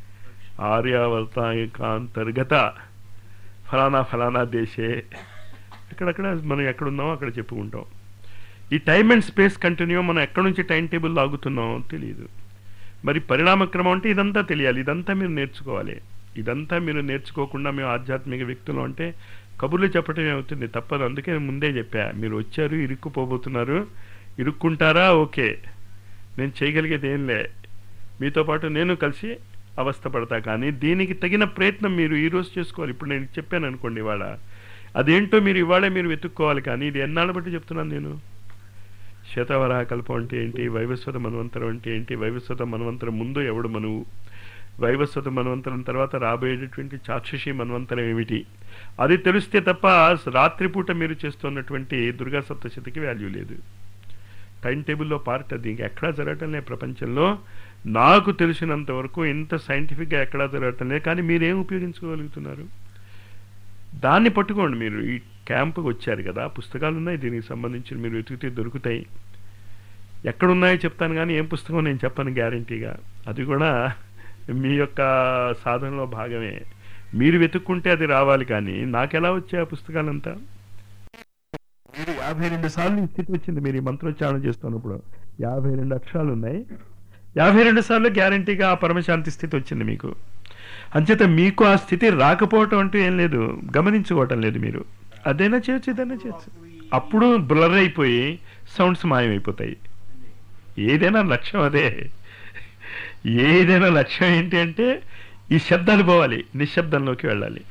ఆర్యావర్తాంతర్గత ఫలానా ఫలానా దేశే ఎక్కడక్కడ మనం ఎక్కడున్నామో అక్కడ చెప్పుకుంటాం ఈ టైం అండ్ స్పేస్ కంటిన్యూ మనం ఎక్కడి నుంచి టైం టేబుల్ లాగుతున్నామో తెలియదు మరి పరిణామక్రమం అంటే ఇదంతా తెలియాలి ఇదంతా మీరు నేర్చుకోవాలి ఇదంతా మీరు నేర్చుకోకుండా మేము ఆధ్యాత్మిక వ్యక్తులు అంటే కబుర్లు చెప్పడం ఏమవుతుంది తప్పదు అందుకే నేను ముందే చెప్పా మీరు వచ్చారు ఇరుక్కుపోబోతున్నారు ఇరుక్కుంటారా ఓకే నేను చేయగలిగేది ఏం లే మీతో పాటు నేను కలిసి అవస్థపడతా కానీ దీనికి తగిన ప్రయత్నం మీరు ఈరోజు చేసుకోవాలి ఇప్పుడు నేను చెప్పాను అనుకోండి ఇవాళ అదేంటో మీరు ఇవాళే మీరు వెతుక్కోవాలి కానీ ఇది ఎన్నాళ్ళ బట్టి చెప్తున్నాను నేను శతవరాహ కల్పం అంటే ఏంటి వైవస్వత మన్వంతరం అంటే ఏంటి వైవస్వత మన్వంతరం ముందు ఎవడు మనువు వైవస్వత మన్వంతరం తర్వాత రాబోయేటటువంటి చాక్షుషి మన్వంతరం ఏమిటి అది తెలిస్తే తప్ప రాత్రిపూట మీరు చేస్తున్నటువంటి దుర్గా సప్తశతికి వాల్యూ లేదు టైం టేబుల్లో పార్ట్ అది ఇంకెక్కడా జరగటం లేదు ప్రపంచంలో నాకు తెలిసినంత వరకు ఇంత సైంటిఫిక్గా ఎక్కడా జరగటం లేదు కానీ మీరేం ఉపయోగించుకోగలుగుతున్నారు దాన్ని పట్టుకోండి మీరు ఈ క్యాంపుకి వచ్చారు కదా పుస్తకాలు ఉన్నాయి దీనికి సంబంధించి మీరు వెతికితే దొరుకుతాయి ఎక్కడున్నాయో చెప్తాను కానీ ఏం పుస్తకం నేను చెప్పను గ్యారంటీగా అది కూడా మీ యొక్క సాధనలో భాగమే మీరు వెతుక్కుంటే అది రావాలి కానీ నాకెలా వచ్చాయి ఆ పుస్తకాలంతా మీరు యాభై రెండు సార్లు ఈ స్థితి వచ్చింది మీరు ఈ మంత్రోచ్చారణ చేస్తున్నప్పుడు యాభై రెండు అక్షరాలు ఉన్నాయి యాభై రెండు సార్లు గ్యారంటీగా ఆ పరమశాంతి స్థితి వచ్చింది మీకు అంచేత మీకు ఆ స్థితి రాకపోవటం అంటూ ఏం లేదు గమనించుకోవటం లేదు మీరు అదైనా చేయొచ్చు ఇదైనా చేయొచ్చు అప్పుడు బ్లర్ అయిపోయి సౌండ్స్ మాయమైపోతాయి ఏదైనా లక్ష్యం అదే ఏదైనా లక్ష్యం ఏంటి అంటే ఈ శబ్దాలు పోవాలి నిశ్శబ్దంలోకి వెళ్ళాలి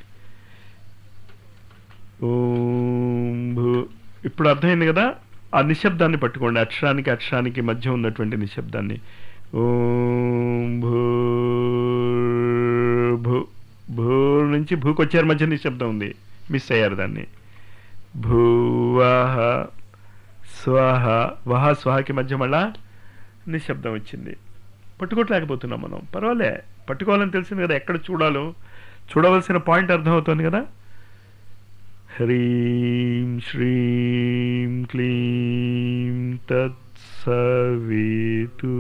ఓం భూ ఇప్పుడు అర్థమైంది కదా ఆ నిశ్శబ్దాన్ని పట్టుకోండి అక్షరానికి అక్షరానికి మధ్య ఉన్నటువంటి నిశ్శబ్దాన్ని ఓం భూ భూ భూ నుంచి భూకొచ్చారు మధ్య నిశ్శబ్దం ఉంది మిస్ అయ్యారు దాన్ని భూవహ స్వహ వహ స్వహకి మధ్య మళ్ళా నిశ్శబ్దం వచ్చింది పట్టుకోవట్లేకపోతున్నాం మనం పర్వాలే పట్టుకోవాలని తెలిసింది కదా ఎక్కడ చూడాలో చూడవలసిన పాయింట్ అర్థమవుతుంది కదా హ్రీం శ్రీం క్లీం తత్సవితు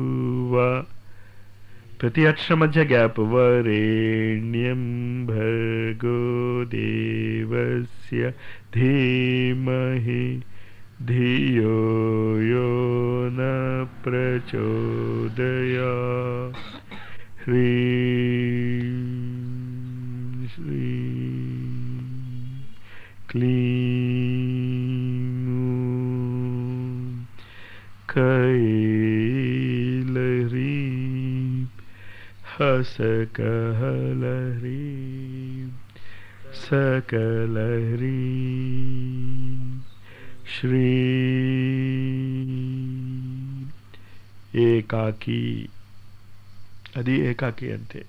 ప్రతి అక్షర మధ్య గ్యాప్ వరేణ్యం భర్గో దేవస్య ధీమహి ధియో యో న ప్రచోదయా హ్రీం శ్రీం క్లీం ఊం కైలహ్రీం హసకహలహ్రీం सकलह्रीं श्री ఏకాకి అది ఏకాకి అంతే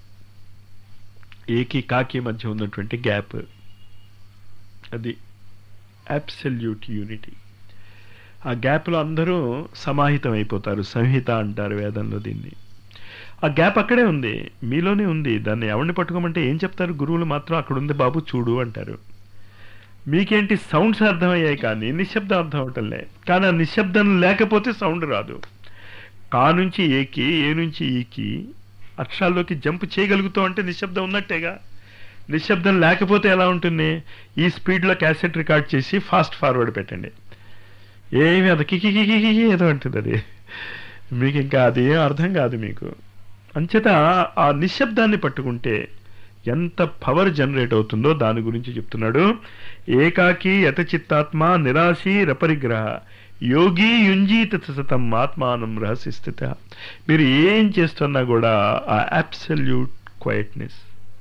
ఏకి కాకి మధ్య ఉన్నటువంటి గ్యాప్ అది అబ్సల్యూట్ యూనిటీ ఆ గ్యాప్లో అందరూ సమాహితం అయిపోతారు సంహిత అంటారు వేదంలో దీన్ని ఆ గ్యాప్ అక్కడే ఉంది మీలోనే ఉంది దాన్ని ఎవరిని పట్టుకోమంటే ఏం చెప్తారు గురువులు మాత్రం అక్కడ ఉంది బాబు చూడు అంటారు మీకేంటి సౌండ్స్ అర్థమయ్యాయి కానీ నిశ్శబ్దం అర్థం అవటంలే కానీ ఆ నిశ్శబ్దం లేకపోతే సౌండ్ రాదు కా నుంచి ఏకి ఏ నుంచి ఈకి అక్షరాల్లోకి జంప్ చేయగలుగుతాం అంటే నిశ్శబ్దం ఉన్నట్టేగా నిశ్శబ్దం లేకపోతే ఎలా ఉంటుంది ఈ స్పీడ్లో క్యాసెట్ రికార్డ్ చేసి ఫాస్ట్ ఫార్వర్డ్ పెట్టండి ఏమి అది కికి కికి కికి ఏదో ఉంటుంది అది మీకు ఇంకా అది ఏం అర్థం కాదు మీకు అంచేత ఆ నిశ్శబ్దాన్ని పట్టుకుంటే ఎంత పవర్ జనరేట్ అవుతుందో దాని గురించి చెప్తున్నాడు ఏకాకి యతచిత్తాత్మ నిరాశి రపరిగ్రహ యోగి యుంజీత సతం ఆత్మానం రహస్య స్థిత మీరు ఏం చేస్తున్నా కూడా ఆ అబ్సల్యూట్ క్వైట్నెస్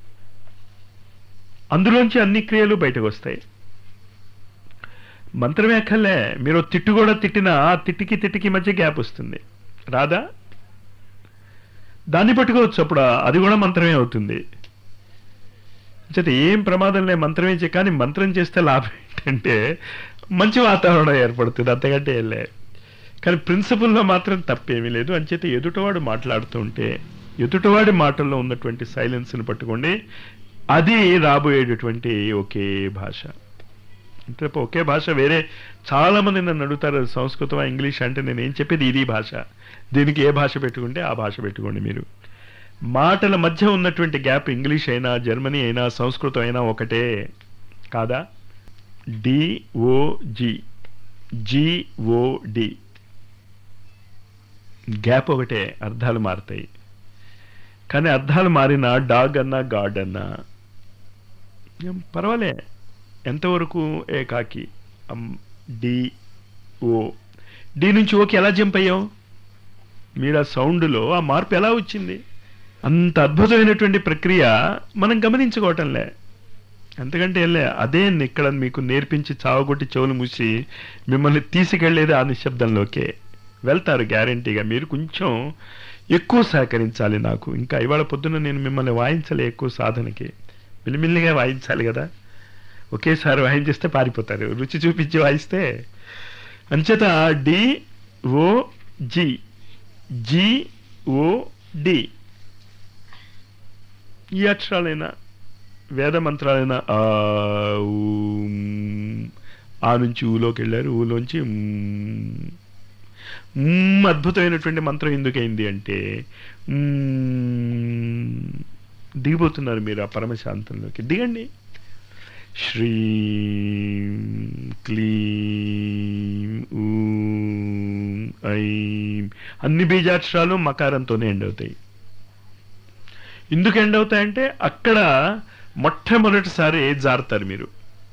అందులోంచి అన్ని క్రియలు బయటకు వస్తాయి మంత్రమే అక్కర్లే మీరు తిట్టు కూడా తిట్టినా ఆ తిట్టికి తిట్టికి మధ్య గ్యాప్ వస్తుంది రాదా దాన్ని పట్టుకోవచ్చు అప్పుడు అది కూడా మంత్రమే అవుతుంది చేత ఏం ప్రమాదం లే మంత్రమే చే కానీ మంత్రం చేస్తే లాభం ఏంటంటే మంచి వాతావరణం ఏర్పడుతుంది అంతకంటే వెళ్ళే కానీ ప్రిన్సిపల్లో మాత్రం తప్పేమీ లేదు అంచేత ఎదుటవాడు మాట్లాడుతూ ఉంటే ఎదుటవాడి మాటల్లో ఉన్నటువంటి సైలెన్స్ని పట్టుకోండి అది రాబోయేటటువంటి ఒకే భాష అంటే ఒకే భాష వేరే చాలా మంది నన్ను అడుగుతారు సంస్కృతం ఇంగ్లీష్ అంటే నేను ఏం చెప్పేది ఇది భాష దీనికి ఏ భాష పెట్టుకుంటే ఆ భాష పెట్టుకోండి మీరు మాటల మధ్య ఉన్నటువంటి గ్యాప్ ఇంగ్లీష్ అయినా జర్మనీ అయినా సంస్కృతం అయినా ఒకటే కాదా డిఓజి జిఓడి గ్యాప్ ఒకటే అర్థాలు మారుతాయి కానీ అర్థాలు మారిన డాగ్ అన్నా గాడ్ అన్నా ఏం పర్వాలే ఎంతవరకు ఏకాకి డి ఓ డి నుంచి ఓకి ఎలా జంప్ అయ్యాం మీరు ఆ సౌండ్లో ఆ మార్పు ఎలా వచ్చింది అంత అద్భుతమైనటువంటి ప్రక్రియ మనం గమనించుకోవటంలే అంతకంటే వెళ్ళే అదే ఇక్కడ మీకు నేర్పించి చావగొట్టి చెవులు మూసి మిమ్మల్ని తీసుకెళ్లేది ఆ నిశ్శబ్దంలోకే వెళ్తారు గ్యారంటీగా మీరు కొంచెం ఎక్కువ సహకరించాలి నాకు ఇంకా ఇవాళ పొద్దున్న నేను మిమ్మల్ని వాయించలే ఎక్కువ సాధనకి మిల్లిమిల్లిగా వాయించాలి కదా ఒకేసారి వాయించేస్తే పారిపోతారు రుచి చూపించి వాయిస్తే అంచేత D O G G O D ఈ అక్షరాలైనా వేద మంత్రాలైనా ఆ ఊం, ఆ నుంచి ఊలోకి వెళ్ళారు ఊలోంచి మ్, మ్ అద్భుతమైనటువంటి మంత్రం ఎందుకైంది అంటే మ్, దిగిపోతున్నారు మీరు ఆ పరమశాంతంలోకి దిగండి శ్రీం క్లీం ఊం ఐం అన్ని బీజాక్షరాలు మకారంతోనే ఎండ్ అవుతాయి ఎందుకు ఎండ్ అవుతాయంటే అక్కడ మొట్టమొదటిసారి జారుతారు మీరు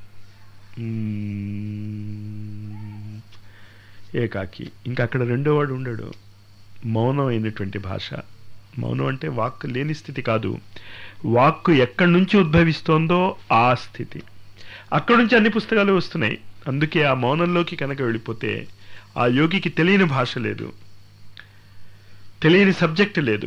మ్మ్. ఏకాకి ఇంకా అక్కడ రెండో వాడు ఉండడు మౌనం అయినటువంటి భాష మౌనం అంటే వాక్ లేని స్థితి కాదు వాక్కు ఎక్కడి నుంచి ఉద్భవిస్తోందో ఆ స్థితి అక్కడి నుంచి అన్ని పుస్తకాలు వస్తున్నాయి అందుకే ఆ మౌనంలోకి కనుక వెళ్ళిపోతే ఆ యోగికి తెలియని భాష లేదు తెలియని సబ్జెక్ట్ లేదు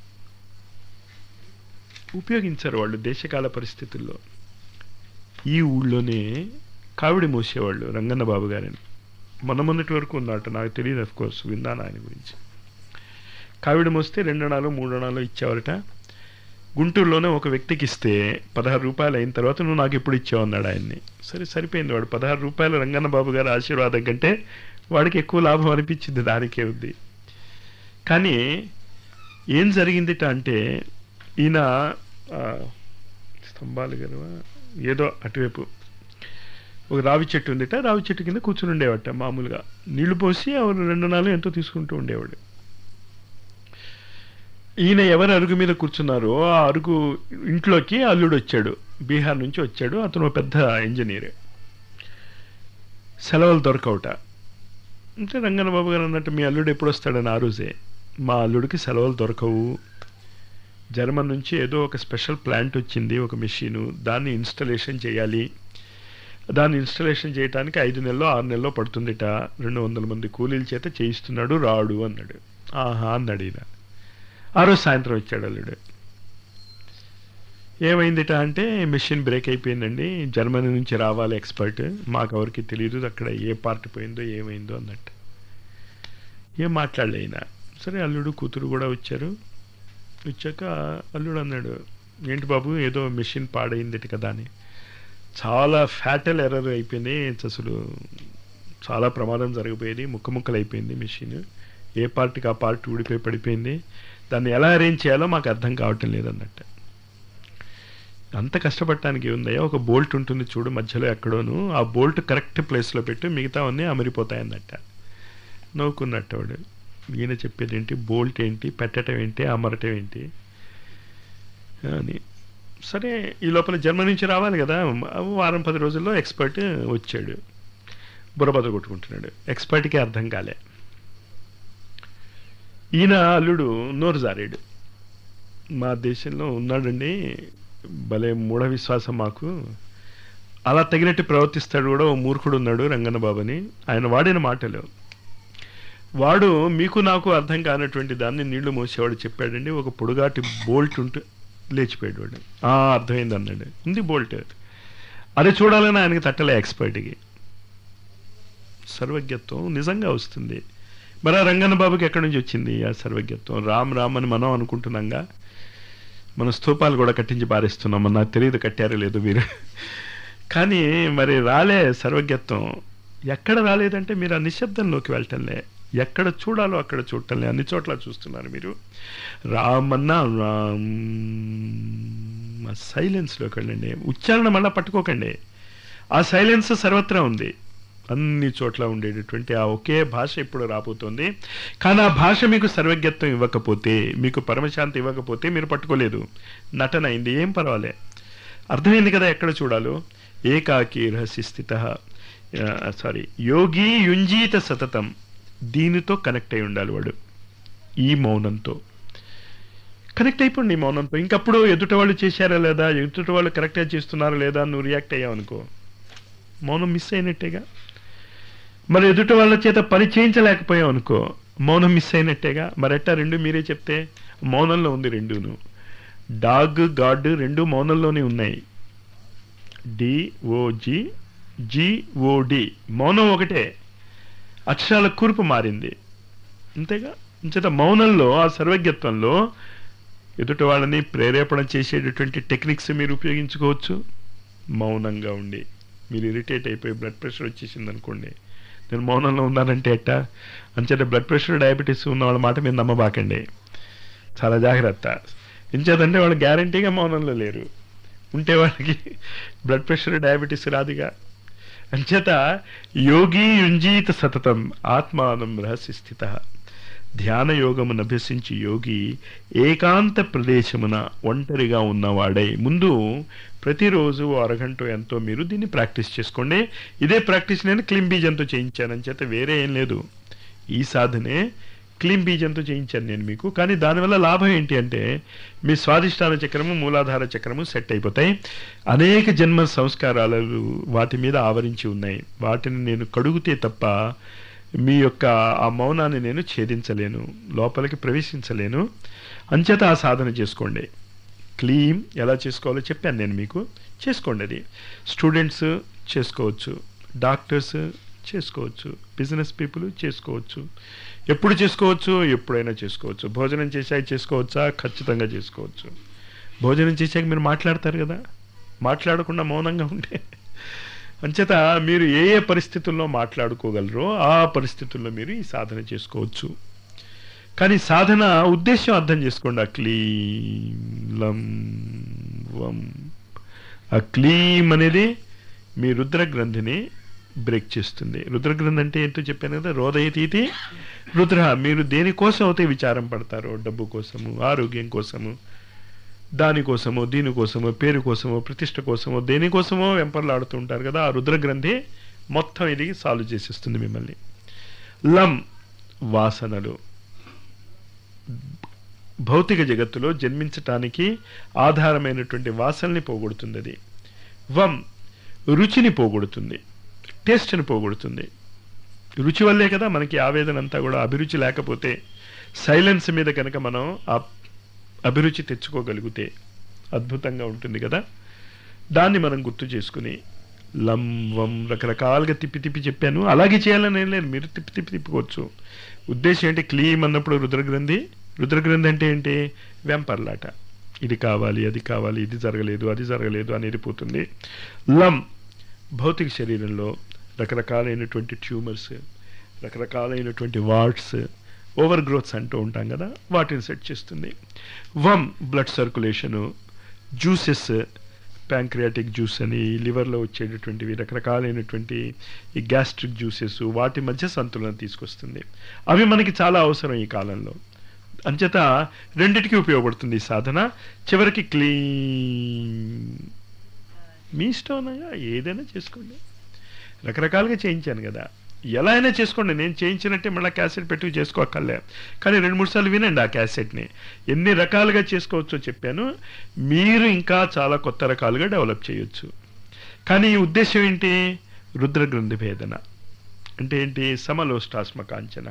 ఉపయోగించారు వాళ్ళు దేశకాల పరిస్థితుల్లో ఈ ఊళ్ళోనే కావిడి మోసేవాళ్ళు రంగన్న బాబు గారిని మొన్న మొన్నటి వరకు ఉన్నట్టు నాకు తెలియదు అఫ్ కోర్స్ విన్నాను ఆయన గురించి కావిడి మోస్తే రెండు అణాలు మూడు అణాలు ఇచ్చేవారట గుంటూరులోనే ఒక వ్యక్తికి ఇస్తే పదహారు రూపాయలు అయిన తర్వాత నువ్వు నాకు ఎప్పుడు ఇచ్చావు అన్నాడు ఆయన్ని సరే సరిపోయింది వాడు పదహారు రూపాయలు రంగన్న బాబు గారి ఆశీర్వాదం కంటే వాడికి ఎక్కువ లాభం అనిపించింది దానికే ఉంది కానీ ఏం జరిగిందిట అంటే ఈయన ఆ, స్తంభాలు గారు ఏదో అటువైపు ఒక రావి చెట్టు ఉందిట రావి చెట్టు కింద కూర్చుని ఉండేవాట మామూలుగా నీళ్లు పోసి ఎవరు రెండు నాలుగు ఎంతో తీసుకుంటూ ఉండేవాడు ఈయన ఎవరు అరుగు మీద కూర్చున్నారో ఆ అరుగు ఇంట్లోకి అల్లుడు వచ్చాడు బీహార్ నుంచి వచ్చాడు అతను ఒక పెద్ద ఇంజనీర్ సెలవులు దొరకవుట అంటే రంగన్న బాబు గారు అన్నట్టు మీ అల్లుడు ఎప్పుడు వస్తాడని ఆ రోజే మా అల్లుడికి సెలవులు దొరకవు జర్మన్ నుంచి ఏదో ఒక స్పెషల్ ప్లాంట్ వచ్చింది ఒక మెషిను దాన్ని ఇన్స్టలేషన్ చేయాలి దాన్ని ఇన్స్టలేషన్ చేయడానికి ఐదు నెలలో ఆరు నెలలో పడుతుందిట రెండు వందల మంది కూలీల చేత చేయిస్తున్నాడు రాడు అన్నాడు ఆహా అన్నాడు ఈయన ఆ రోజు సాయంత్రం వచ్చాడు అల్లుడు ఏమైందిట అంటే మెషిన్ బ్రేక్ అయిపోయిందండి జర్మనీ నుంచి రావాలి ఎక్స్పర్ట్ మాకు ఎవరికి తెలియదు అక్కడ ఏ పార్ట్ పోయిందో ఏమైందో అన్నట్టు ఏం మాట్లాడలే ఈయన సరే అల్లుడు కూతురు కూడా వచ్చారు వచ్చాక అల్లుడు అన్నాడు ఏంటి బాబు ఏదో మెషిన్ పాడైంది కదా అని చాలా ఫ్యాటల్ ఎర్రర్ అయిపోయింది అసలు చాలా ప్రమాదం జరిగిపోయేది ముక్క ముక్కలు అయిపోయింది మెషిన్ ఏ పార్ట్కి ఆ పార్ట్ ఊడిపోయి పడిపోయింది దాన్ని ఎలా అరేంజ్ చేయాలో మాకు అర్థం కావటం లేదన్నట్టు అంత కష్టపడటానికి ఉందయ్యా ఒక బోల్ట్ ఉంటుంది చూడు మధ్యలో ఎక్కడోను ఆ బోల్ట్ కరెక్ట్ ప్లేస్లో పెట్టి మిగతావన్నీ అమరిపోతాయి అన్నట్ట నవ్వుకున్నట్టు వాడు ఈయన చెప్పేది ఏంటి బోల్ట్ ఏంటి పెట్టడం ఏంటి అమరటం ఏంటి అని సరే ఈ లోపల జర్మనీ నుంచి రావాలి కదా వారం పది రోజుల్లో ఎక్స్పర్ట్ వచ్చాడు బుర్రబద కొట్టుకుంటున్నాడు ఎక్స్పర్ట్కి అర్థం కాలే ఈయన అల్లుడు నోరు జారాడు మా దేశంలో ఉన్నాడండి భలే మూఢ విశ్వాసం మాకు అలా తగినట్టు ప్రవర్తిస్తాడు కూడా ఓ మూర్ఖుడు ఉన్నాడు రంగన్న బాబని ఆయన వాడిన మాటలు వాడు మీకు నాకు అర్థం కానటువంటి దాన్ని నీళ్లు మోసేవాడు చెప్పాడండి ఒక పొడుగాటి బోల్ట్ ఉంటే లేచిపోయాడు వాడు "ఆ, అర్థమైంది అన్నాడు ఉంది బోల్ట్ అది చూడాలని ఆయనకి తట్టలే ఎక్స్పర్ట్కి సర్వజ్ఞత్వం నిజంగా వస్తుంది మరి ఆ రంగన్న బాబుకి ఎక్కడి నుంచి వచ్చింది ఆ సర్వజ్ఞత్వం రామ్ రామ్ అని మనం అనుకుంటున్నాంగా మన స్తూపాలు కూడా కట్టించి పారేస్తున్నాం మరి నాకు తెలియదు కట్టారో లేదు మీరు కానీ మరి రాలే సర్వజ్ఞత్వం ఎక్కడ రాలేదంటే మీరు ఆ నిశ్శబ్దంలోకి వెళ్ళటంలే ఎక్కడ చూడాలో అక్కడ చూడటంలే అన్ని చోట్ల చూస్తున్నారు మీరు రామన్నా రామ్ ఆ సైలెన్స్లోకి వెళ్ళండి ఉచ్చారణ మళ్ళీ పట్టుకోకండి ఆ సైలెన్స్ సర్వత్రా ఉంది అన్ని చోట్ల ఉండేటటువంటి ఆ ఒకే భాష ఇప్పుడు రాబోతోంది కానీ ఆ భాష మీకు సర్వజ్ఞత్వం ఇవ్వకపోతే మీకు పరమశాంతి ఇవ్వకపోతే మీరు పట్టుకోలేదు నటన అయింది ఏం పర్వాలే అర్థమైంది కదా ఎక్కడ చూడాలో ఏకాకి రహస్య స్థిత సారీ యోగి యుంజీత సతతం దీనితో కనెక్ట్ అయి ఉండాలి వాడు ఈ మౌనంతో కనెక్ట్ అయిపోండి ఈ మౌనంతో ఇంకప్పుడు ఎదుట వాళ్ళు చేశారా లేదా ఎదుట వాళ్ళు కరెక్ట్గా చేస్తున్నారా లేదా నువ్వు రియాక్ట్ అయ్యావు అనుకో మౌనం మిస్ అయినట్టేగా మరి ఎదుటి వాళ్ళ చేత పని చేయించలేకపోయావు అనుకో మౌనం మిస్ అయినట్టేగా మరి ఎట్టా రెండు మీరే చెప్తే మౌనంలో ఉంది రెండును డాగ్ గాడ్ రెండు మౌనంలోనే ఉన్నాయి డిఓజి జిఓడి మౌనం ఒకటే అక్షరాల కూర్పు మారింది అంతేగా అంచేత మౌనంలో ఆ సర్వజ్ఞత్వంలో ఎదుటి వాళ్ళని ప్రేరేపణ చేసేటటువంటి టెక్నిక్స్ మీరు ఉపయోగించుకోవచ్చు మౌనంగా ఉండి మీరు ఇరిటేట్ అయిపోయి బ్లడ్ ప్రెషర్ వచ్చేసింది అనుకోండి నేను మౌనంలో ఉన్నానంటే ఎట్టా అంచేత బ్లడ్ ప్రెషర్ డయాబెటీస్ ఉన్న వాళ్ళ మాట మీరు నమ్మబాకండి చాలా జాగ్రత్త ఎంచేతంటే వాళ్ళు గ్యారంటీగా మౌనంలో లేరు ఉంటే వాళ్ళకి బ్లడ్ ప్రెషర్ డయాబెటీస్ రాదుగా అంచేత యోగి యుంజీత సతతం ఆత్మానం రహస్య స్థిత ధ్యాన యోగమును అభ్యసించి యోగి ఏకాంత ప్రదేశమున ఒంటరిగా ఉన్నవాడై ముందు ప్రతిరోజు ఓ అరగంట ఎంతో మీరు దీన్ని ప్రాక్టీస్ చేసుకోండి ఇదే ప్రాక్టీస్ నేను క్లీన్ బీజంతో చేయించాను అని చేత వేరే ఏం లేదు ఈ సాధనే క్లీన్ బీజంతో చేయించాను నేను మీకు కానీ దానివల్ల లాభం ఏంటి అంటే మీ స్వాదిష్టాన చక్రము మూలాధార చక్రము సెట్ అయిపోతాయి అనేక జన్మ సంస్కారాలు వాటి మీద ఆవరించి ఉన్నాయి వాటిని నేను కడుగుతే తప్ప మీ యొక్క ఆ మౌనాన్ని నేను ఛేదించలేను లోపలికి ప్రవేశించలేను అంచేత ఆ సాధన చేసుకోండి క్లీమ్ ఎలా చేసుకోవాలో చెప్పాను నేను మీకు చేసుకోండి అది స్టూడెంట్స్ చేసుకోవచ్చు డాక్టర్స్ చేసుకోవచ్చు బిజినెస్ పీపుల్ చేసుకోవచ్చు ఎప్పుడు చేసుకోవచ్చు ఎప్పుడైనా చేసుకోవచ్చు భోజనం చేశాక చేసుకోవచ్చా ఖచ్చితంగా చేసుకోవచ్చు భోజనం చేశాక మీరు మాట్లాడతారు కదా మాట్లాడకుండా మౌనంగా ఉంటే అంచేత మీరు ఏ ఏ పరిస్థితుల్లో మాట్లాడుకోగలరో ఆ పరిస్థితుల్లో మీరు ఈ సాధన చేసుకోవచ్చు కానీ సాధన ఉద్దేశం అర్థం చేసుకోండి ఆ క్లీం లం వం ఆ క్లీం అనేది మీ రుద్ర గ్రంథిని బ్రేక్ చేస్తుంది రుద్ర గ్రంథి అంటే ఏంటో చెప్పాను కదా రోదయతీతి రుద్ర మీరు దేనికోసం అయితే విచారం పడతారో డబ్బు కోసము ఆరోగ్యం కోసము దానికోసమో దీనికోసమో పేరు కోసమో ప్రతిష్ట కోసమో దేనికోసమో వెంపర్లాడుతూ ఉంటారు కదా ఆ రుద్ర గ్రంథి మొత్తం ఇది సాల్వ్ చేసేస్తుంది మిమ్మల్ని లం వాసనలు భౌతిక జగత్తులో జన్మించటానికి ఆధారమైనటువంటి వాసనల్ని పోగొడుతుంది అది వం రుచిని పోగొడుతుంది టేస్ట్ని పోగొడుతుంది రుచి వల్లే కదా మనకి ఆవేదన అంతా కూడా అభిరుచి లేకపోతే సైలెన్స్ మీద కనుక మనం ఆ అభిరుచి తెచ్చుకోగలిగితే అద్భుతంగా ఉంటుంది కదా దాన్ని మనం గుర్తు చేసుకుని లం వం రకరకాలుగా తిప్పి తిప్పి చెప్పాను అలాగే చేయాలని ఏం లేదు మీరు తిప్పి తిప్పి తిప్పుకోవచ్చు ఉద్దేశం ఏంటి క్లీమ్ అన్నప్పుడు రుద్రగ్రంథి రుద్రగ్రంథి అంటే ఏంటి వెంపర్లాట ఇది కావాలి అది కావాలి ఇది జరగలేదు అది జరగలేదు అనేది పోతుంది లం భౌతిక శరీరంలో రకరకాలైనటువంటి ట్యూమర్స్ రకరకాలైనటువంటి వార్డ్స్ ఓవర్ గ్రోత్స్ అంటూ ఉంటాం కదా వాటిని సెట్ చేస్తుంది వమ్ blood circulation juices pancreatic juice అని లివర్లో వచ్చేటటువంటివి రకరకాలైనటువంటి ఈ గ్యాస్ట్రిక్ జ్యూసెస్ వాటి మధ్య సంతులన తీసుకొస్తుంది అవి మనకి చాలా అవసరం ఈ కాలంలో అంచేత రెండిటికి ఉపయోగపడుతుంది ఈ సాధన చివరికి క్లీన్ మీ ఇష్టం అన్నయ్య ఏదైనా చేసుకోండి రకరకాలుగా చేయించాను కదా ఎలా అయినా చేసుకోండి నేను చేయించినట్టే మళ్ళీ క్యాసెట్ పెట్టి చేసుకోక్కర్లే కానీ రెండు మూడు సార్లు వినండి ఆ క్యాసెట్ని ఎన్ని రకాలుగా చేసుకోవచ్చో చెప్పాను మీరు ఇంకా చాలా కొత్త రకాలుగా డెవలప్ చేయొచ్చు కానీ ఈ ఉద్దేశం ఏంటి రుద్రగ్రంథి భేదన అంటే ఏంటి సమలోష్టాస్మ కాంచన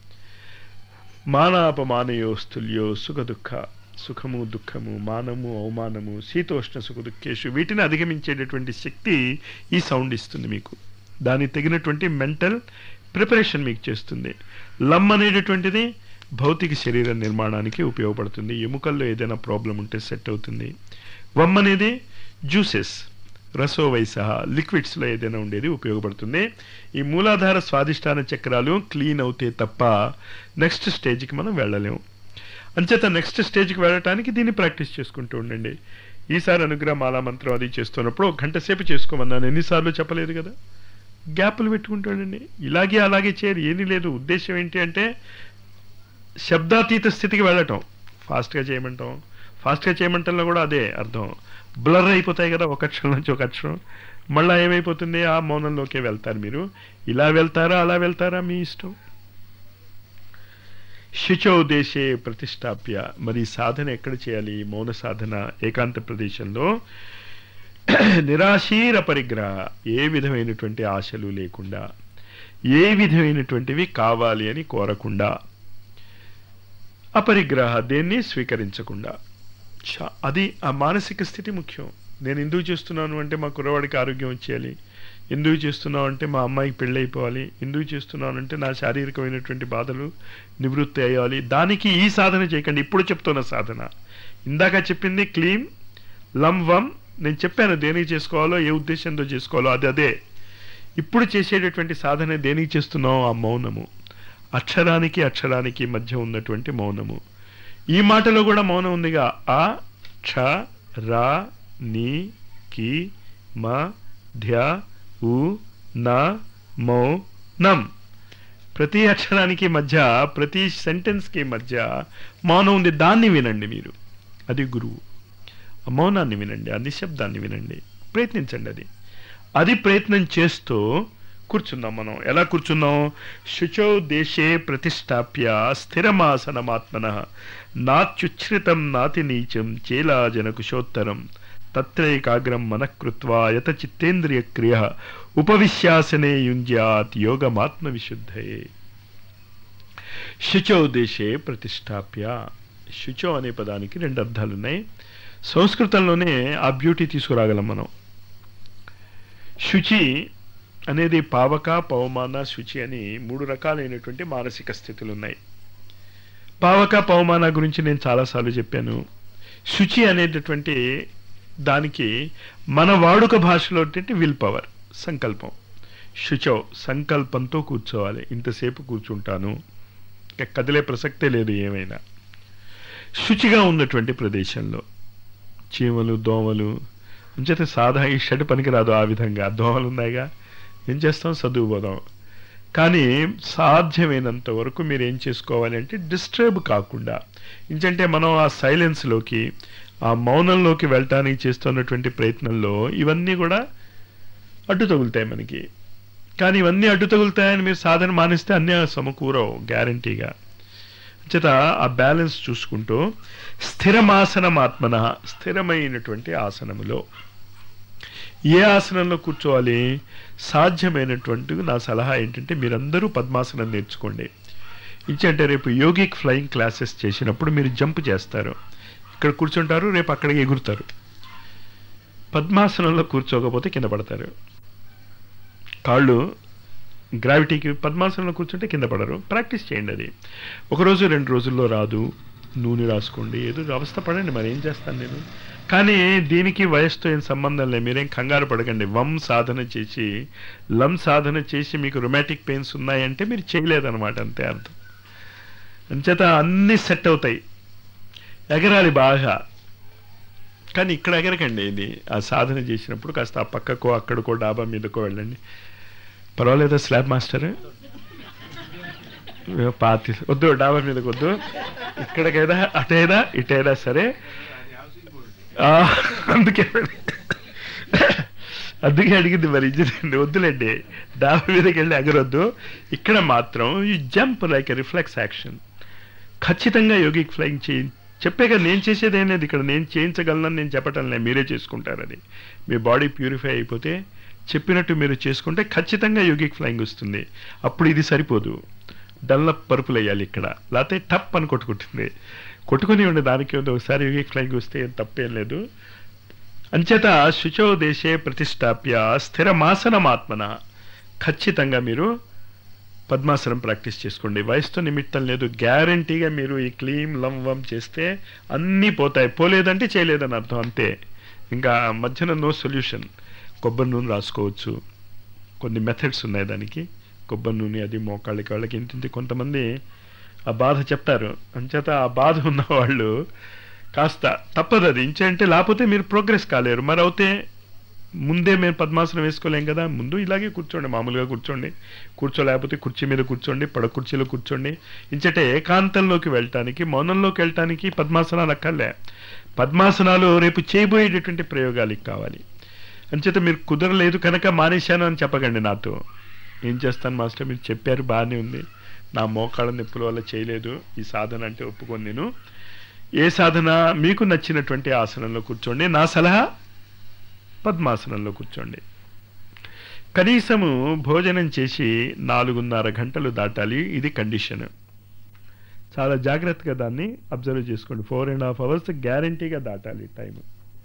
మానాపమానయోస్తుల్యో సుఖ దుఃఖ సుఖము దుఃఖము మానము అవమానము శీతోష్ణ సుఖ దుఃఖేషు వీటిని అధిగమించేటటువంటి శక్తి ఈ సౌండ్ ఇస్తుంది మీకు దానికి తగినటువంటి మెంటల్ ప్రిపరేషన్ మీకు చేస్తుంది లమ్ అనేటటువంటిది భౌతిక శరీర నిర్మాణానికి ఉపయోగపడుతుంది ఎముకల్లో ఏదైనా ప్రాబ్లం ఉంటే సెట్ అవుతుంది వమ్ అనేది జ్యూసెస్ రసో వైస లిక్విడ్స్లో ఏదైనా ఉండేది ఉపయోగపడుతుంది ఈ మూలాధార స్వాదిష్టాన చక్రాలు క్లీన్ అవుతే తప్ప నెక్స్ట్ స్టేజ్కి మనం వెళ్ళలేము అంచేత నెక్స్ట్ స్టేజ్కి వెళ్ళటానికి దీన్ని ప్రాక్టీస్ చేసుకుంటూ ఉండండి ఈసారి అనుగ్రహ మాలా మంత్రం అది చేస్తున్నప్పుడు ఒక గంట సేపు చేసుకోమన్నాను ఎన్నిసార్లు చెప్పలేదు కదా గ్యాపులు పెట్టుకుంటాడండి ఇలాగే అలాగే చేయరు ఏమీ లేదు ఉద్దేశం ఏంటి అంటే శబ్దాతీత స్థితికి వెళ్ళటం ఫాస్ట్గా చేయమంటాం ఫాస్ట్గా చేయమంటంలో కూడా అదే అర్థం బ్లర్ అయిపోతాయి కదా ఒక అక్షరం నుంచి ఒక అక్షరం మళ్ళీ ఏమైపోతుంది ఆ మౌనంలోకే వెళ్తారు మీరు ఇలా వెళ్తారా అలా వెళ్తారా మీ ఇష్టం శుచౌ దేశే ప్రతిష్టాప్య మరి ఈ సాధన ఎక్కడ చేయాలి మౌన సాధన ఏకాంత ప్రదేశంలో నిరాశీర పరిగ్రహ ఏ విధమైనటువంటి ఆశలు లేకుండా ఏ విధమైనటువంటివి కావాలి అని కోరకుండా అపరిగ్రహ దేన్ని స్వీకరించకుండా చ- అది ఆ మానసిక స్థితి ముఖ్యం నేను ఎందుకు చేస్తున్నాను అంటే మా కుర్రవాడికి ఆరోగ్యం వచ్చేయాలి ఎందుకు చేస్తున్నావు అంటే మా అమ్మాయికి పెళ్ళి అయిపోవాలి ఎందుకు చేస్తున్నాను అంటే నా శారీరకమైనటువంటి బాధలు నివృత్తి అయ్యాలి దానికి ఈ సాధన చేయకండి ఇప్పుడు చెప్తున్న సాధన ఇందాక చెప్పింది క్లీన్ లం వం నేను చెప్పాను దేనికి చేసుకోవాలో ఏ ఉద్దేశంతో చేసుకోవాలో అది అదే ఇప్పుడు చేసేటటువంటి సాధన దేనికి చేస్తున్నావు ఆ మౌనము అక్షరానికి అక్షరానికి మధ్య ఉన్నటువంటి మౌనము ఈ మాటలో కూడా మౌనం ఉందిగా ఆ క్ష రా ని కి మ ధ్య ఉ న మౌ నం ప్రతి అక్షరానికి మధ్య ప్రతి సెంటెన్స్కి మధ్య మౌనం ఉంది దాన్ని వినండి మీరు అది గురువు ఆ మౌనాన్ని వినండి ఆ నిశ్శబ్దాన్ని వినండి ప్రయత్నించండి అది అది ప్రయత్నం చేస్తూ కూర్చుందాం మనం ఎలా కూర్చున్నాం శుచౌ దేశే ప్రతిష్టాప్య స్థిరమాసనమాత్మన నాత్యుచ్ఛ్రితం నాతి నీచం చేలాజన కుశోత్తరం తత్రైకాగ్రం మనఃకృత్వా యత చిత్తేంద్రియ క్రియ ఉపవిశ్యాసనే యుంజ్యాత్ యోగమాత్మ విశుద్ధయే శుచౌ దేశే ప్రతిష్టాప్య శుచో అనే పదానికి రెండు అర్థాలు ఉన్నాయి సంస్కృతంలోనే ఆ బ్యూటీ తీసుకురాగలం మనం శుచి అనేది పావక పవమాన శుచి అని మూడు రకాలైనటువంటి మానసిక స్థితులు ఉన్నాయి పావక పవమాన గురించి నేను చాలాసార్లు చెప్పాను శుచి అనేటటువంటి దానికి మన వాడుక భాషలో విల్ పవర్ సంకల్పం శుచౌ సంకల్పంతో కూర్చోవాలి ఇంతసేపు కూర్చుంటాను ఇక కదిలే ప్రసక్తే లేదు ఏమైనా శుచిగా ఉన్నటువంటి ప్రదేశంలో చీమలు దోమలు అంచేత సాధ ఈ షడ్ పనికిరాదు ఆ విధంగా దోమలు ఉన్నాయిగా ఏం చేస్తాం చదువుపోదాం కానీ సాధ్యమైనంత వరకు మీరు ఏం చేసుకోవాలి అంటే డిస్టర్బ్ కాకుండా ఇంకంటే మనం ఆ సైలెన్స్లోకి ఆ మౌనంలోకి వెళ్ళటానికి చేస్తున్నటువంటి ప్రయత్నంలో ఇవన్నీ కూడా అడ్డు తగులుతాయి మనకి కానీ ఇవన్నీ అడ్డు తగులుతాయని మీరు సాధన మానేస్తే అన్నీ సమకూరవు గ్యారంటీగా చేత ఆ బ్యాలెన్స్ చూసుకుంటూ స్థిరమాసనమాత్మన స్థిరమైనటువంటి ఆసనములో ఏ ఆసనంలో కూర్చోవాలి సాధ్యమైనటువంటి నా సలహా ఏంటంటే మీరందరూ పద్మాసనం నేర్చుకోండి ఇంకంటే రేపు యోగిక్ ఫ్లయింగ్ క్లాసెస్ చేసినప్పుడు మీరు జంప్ చేస్తారు ఇక్కడ కూర్చుంటారు రేపు అక్కడికి ఎగురుతారు పద్మాసనంలో కూర్చోకపోతే కింద పడతారు కాళ్ళు గ్రావిటీకి పద్మాసనంలో కూర్చుంటే కింద పడరు ప్రాక్టీస్ చేయండి అది ఒకరోజు రెండు రోజుల్లో రాదు నూనె రాసుకోండి ఏదో అవస్థ పడండి మరి ఏం చేస్తాను నేను కానీ దీనికి వయసుతో ఏం సంబంధం లేదు మీరేం కంగారు పడకండి వమ్ సాధన చేసి లం సాధన చేసి మీకు రొమాటిక్ పెయిన్స్ ఉన్నాయంటే మీరు చేయలేదన్నమాట అంతే అర్థం అంచేత అన్నీ సెట్ అవుతాయి ఎగరాలి బాగా కానీ ఇక్కడ ఎగరకండి ఇది ఆ సాధన చేసినప్పుడు కాస్త ఆ పక్కకో అక్కడికో డాబా మీదకో వెళ్ళండి పర్వాలేదా స్లాబ్ మాస్టర్ పాతి వద్దు డాబా మీదకి వద్దు ఇక్కడికైనా అటైనా ఇటైనా సరే ఆ, అందుకే అందుకే అడిగింది మరి ఇంజనీర్ వద్దులేండి డాబా మీదకి వెళ్ళి ఎగరొద్దు ఇక్కడ మాత్రం ఈ జంప్ లైక్ రిఫ్లెక్స్ యాక్షన్ ఖచ్చితంగా యోగిక్ ఫ్లయింగ్ చేయి చెప్పే కదా నేను చేసేది ఏం లేదు ఇక్కడ నేను చేయించగలనని నేను చెప్పటం లేదు మీరే చేసుకుంటారు అది మీ బాడీ ప్యూరిఫై అయిపోతే చెప్పినట్టు మీరు చేసుకుంటే ఖచ్చితంగా యోగిక్ ఫ్లయింగ్ వస్తుంది అప్పుడు ఇది సరిపోదు డల్లప్ పరుపులు వేయాలి ఇక్కడ లేకపోతే టప్ అని కొట్టుకుంటుంది కొట్టుకుని ఉండే దానికి ఉంది ఒకసారి యోగిక్ ఫ్లయింగ్ వస్తే ఏం తప్పేం లేదు అంచేత శుచో దేశే ప్రతిష్టాప్య స్థిరమాసనమాత్మన ఖచ్చితంగా మీరు పద్మాసనం ప్రాక్టీస్ చేసుకోండి వయసుతో నిమిత్తం లేదు గ్యారంటీగా మీరు ఈ క్లీమ్ లం వం చేస్తే అన్నీ పోతాయి పోలేదంటే చేయలేదని అర్థం అంతే ఇంకా మధ్యన నో సొల్యూషన్ కొబ్బరి నూనె రాసుకోవచ్చు కొన్ని మెథడ్స్ ఉన్నాయి దానికి కొబ్బరి నూనె అది మోకాళ్ళకి వాళ్ళకి ఇంటింటి కొంతమంది ఆ బాధ చెప్తారు అంచేత ఆ బాధ ఉన్న వాళ్ళు కాస్త తప్పదు అది ఇంచంటే లేకపోతే మీరు ప్రోగ్రెస్ కాలేరు మరి అవుతే ముందే మేము పద్మాసనం వేసుకోలేం కదా ముందు ఇలాగే కూర్చోండి మామూలుగా కూర్చోండి కూర్చోలేకపోతే కుర్చీ మీద కూర్చోండి పడ కుర్చీలో కూర్చోండి ఇంచటే ఏకాంతంలోకి వెళ్ళటానికి మౌనంలోకి వెళ్ళటానికి పద్మాసనాలు అక్కర్లే పద్మాసనాలు రేపు చేయబోయేటటువంటి ప్రయోగాలకి కావాలి అంచేత మీరు కుదరలేదు కనుక మానేశాను అని చెప్పకండి నాతో ఏం చేస్తాను మాస్టర్ మీరు చెప్పారు బాగానే ఉంది నా మోకాళ్ళ నొప్పుల వల్ల చేయలేదు ఈ సాధన అంటే ఒప్పుకొని నేను ఏ సాధన మీకు నచ్చినటువంటి ఆసనంలో కూర్చోండి నా సలహా పద్మాసనంలో కూర్చోండి కనీసము భోజనం చేసి నాలుగున్నర గంటలు దాటాలి ఇది కండిషన్ చాలా జాగ్రత్తగా దాన్ని అబ్జర్వ్ చేసుకోండి ఫోర్ అండ్ హాఫ్ అవర్స్ గ్యారంటీగా దాటాలి టైం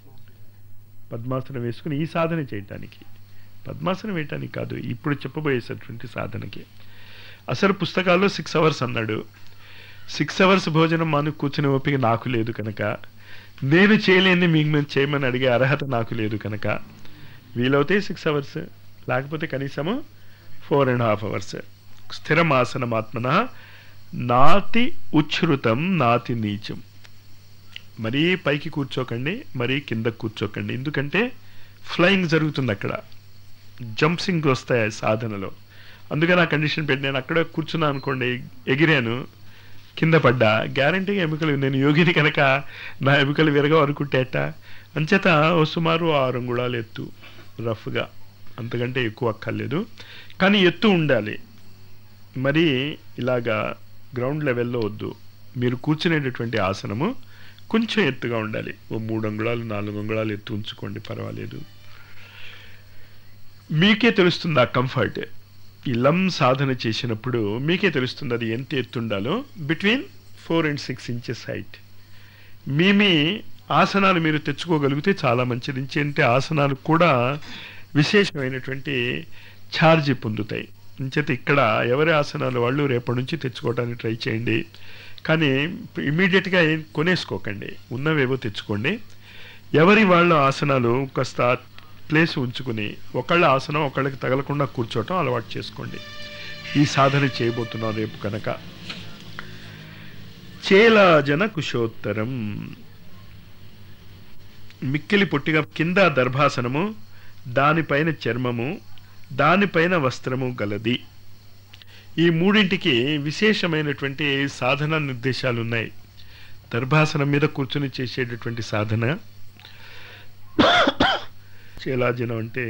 పద్మాసనం వేసుకుని ఈ సాధన చేయటానికి పద్మాసనం వేయటానికి కాదు ఇప్పుడు చెప్పబోయేటటువంటి సాధనకి అసలు పుస్తకాల్లో సిక్స్ అవర్స్ అన్నాడు సిక్స్ అవర్స్ భోజనం మాను కూర్చుని ఓపిక నాకు లేదు కనుక నేను చేయలేని మీకు మేము చేయమని అడిగే అర్హత నాకు లేదు కనుక వీలవుతే సిక్స్ అవర్స్ లేకపోతే కనీసము ఫోర్ అండ్ హాఫ్ అవర్స్ స్థిరమాసనమాత్మన నాతి ఉచ్ఛృతం నాతి నీచం మరీ పైకి కూర్చోకండి మరీ కింద కూర్చోకండి ఎందుకంటే ఫ్లయింగ్ జరుగుతుంది అక్కడ జంప్సింగ్ వస్తాయి సాధనలో అందుకని ఆ కండిషన్ పెట్టి నేను అక్కడ కూర్చున్నా అనుకోండి ఎగిరాను కింద పడ్డా గ్యారంటీగా ఎముకలు నేను యోగిని కనుక నా ఎముకలు విరగా అనుకుంటేట అంచేత ఓ సుమారు ఆరు అంగుళాలు ఎత్తు రఫ్గా అంతకంటే ఎక్కువ అక్కర్లేదు కానీ ఎత్తు ఉండాలి మరి ఇలాగా గ్రౌండ్ లెవెల్లో వద్దు మీరు కూర్చునేటటువంటి ఆసనము కొంచెం ఎత్తుగా ఉండాలి ఓ మూడు అంగుళాలు నాలుగు అంగుళాలు ఎత్తు ఉంచుకోండి పర్వాలేదు మీకే తెలుస్తుంది ఆ కంఫర్ట్ ఈ లం సాధన చేసినప్పుడు మీకే తెలుస్తుంది అది ఎంత ఎత్తుండాలో between four and six inches height మీ మీ ఆసనాలు మీరు తెచ్చుకోగలిగితే చాలా మంచిది ఇంచేంటే ఆసనాలు కూడా విశేషమైనటువంటి ఛార్జీ పొందుతాయి ఇంచేత ఇక్కడ ఎవరి ఆసనాలు వాళ్ళు రేపటి నుంచి తెచ్చుకోవడానికి ట్రై చేయండి కానీ ఇమీడియట్గా ఏం కొనేసుకోకండి ఉన్నవేవో తెచ్చుకోండి ఎవరి వాళ్ళ ఆసనాలు కాస్త ప్లేస్ ఉంచుకుని ఒకళ్ళ ఆసనం ఒకళ్ళకి తగలకుండా కూర్చోవటం అలవాటు చేసుకోండి ఈ సాధన చేయబోతున్నాం రేపు కనుక చేలాజన కుశోత్తరం మిక్కిలి పొట్టిగా కింద దర్భాసనము దానిపైన చర్మము దానిపైన వస్త్రము గలది ఈ మూడింటికి విశేషమైనటువంటి సాధన నిర్దేశాలు ఉన్నాయి దర్భాసనం మీద కూర్చుని చేసేటటువంటి సాధన చేలాజనం అంటే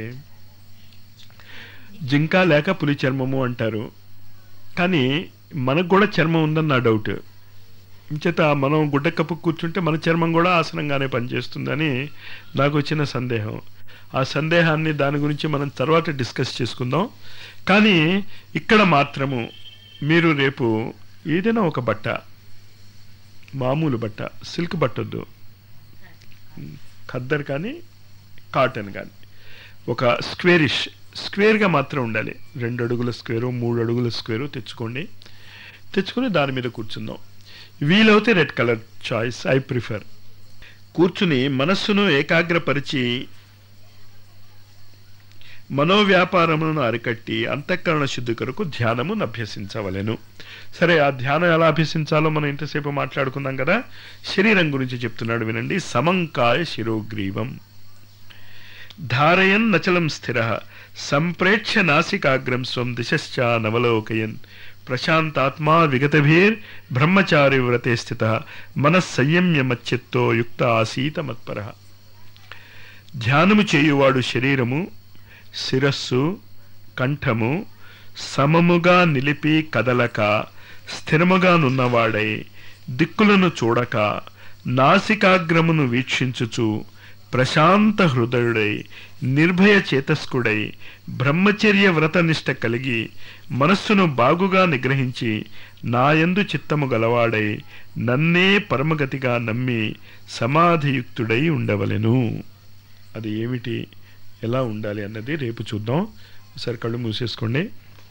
జింక లేక పులి చర్మము అంటారు కానీ మనకు కూడా చర్మం ఉందని నా డౌట్ ఇంచేత మనం గుడ్డ కప్పు కూర్చుంటే మన చర్మం కూడా ఆసనంగానే పనిచేస్తుందని నాకు వచ్చిన సందేహం ఆ సందేహాన్ని దాని గురించి మనం తర్వాత డిస్కస్ చేసుకుందాం కానీ ఇక్కడ మాత్రము మీరు రేపు ఏదైనా ఒక బట్ట మామూలు బట్ట సిల్క్ బట్టొద్దు ఖద్దర్ కానీ కాటన్ కానీ ఒక స్క్వేరిష్ స్క్వేర్గా మాత్రం ఉండాలి రెండు అడుగుల స్క్వేరు మూడు అడుగుల స్క్వేరు తెచ్చుకోండి తెచ్చుకొని దాని మీద కూర్చుందాం వీలవుతే red colour choice I prefer కూర్చుని మనస్సును ఏకాగ్రపరిచి మనోవ్యాపారములను అరికట్టి అంతఃకరణ శుద్ధి కొరకు ధ్యానమును అభ్యసించవలెను సరే ఆ ధ్యానం ఎలా అభ్యసించాలో మనం ఇంతసేపు మాట్లాడుకున్నాం కదా శరీరం గురించి చెప్తున్నాడు వినండి సమంకాయ శిరోగ్రీవం ధారయన్ నచలం స్థిర సంప్రేక్ష నాసికాగ్రం స్వం దిశశ్చ నవలోకయన్ ప్రశాంతాత్మా విగతభీర్ బ్రహ్మచారి వ్రతే స్థిత మనస్సంయమ్యమచ్చిత్తో యుక్త ఆసీత మత్పర ధ్యానము చేయువాడు శరీరము శిరస్సు కంఠము సమముగా నిలిపి కదలక స్థిరముగా నున్నవాడై దిక్కులను చూడక నాసికాగ్రమును వీక్షించుచు ప్రశాంత హృదయుడై నిర్భయ చేతస్కుడై బ్రహ్మచర్య వ్రతనిష్ట కలిగి మనస్సును బాగుగా నిగ్రహించి నాయందు చిత్తము గలవాడై నన్నే పరమగతిగా నమ్మి సమాధియుక్తుడై ఉండవలెను అది ఏమిటి ఎలా ఉండాలి అన్నది రేపు చూద్దాం ఒకసారి కళ్ళు మూసేసుకోండి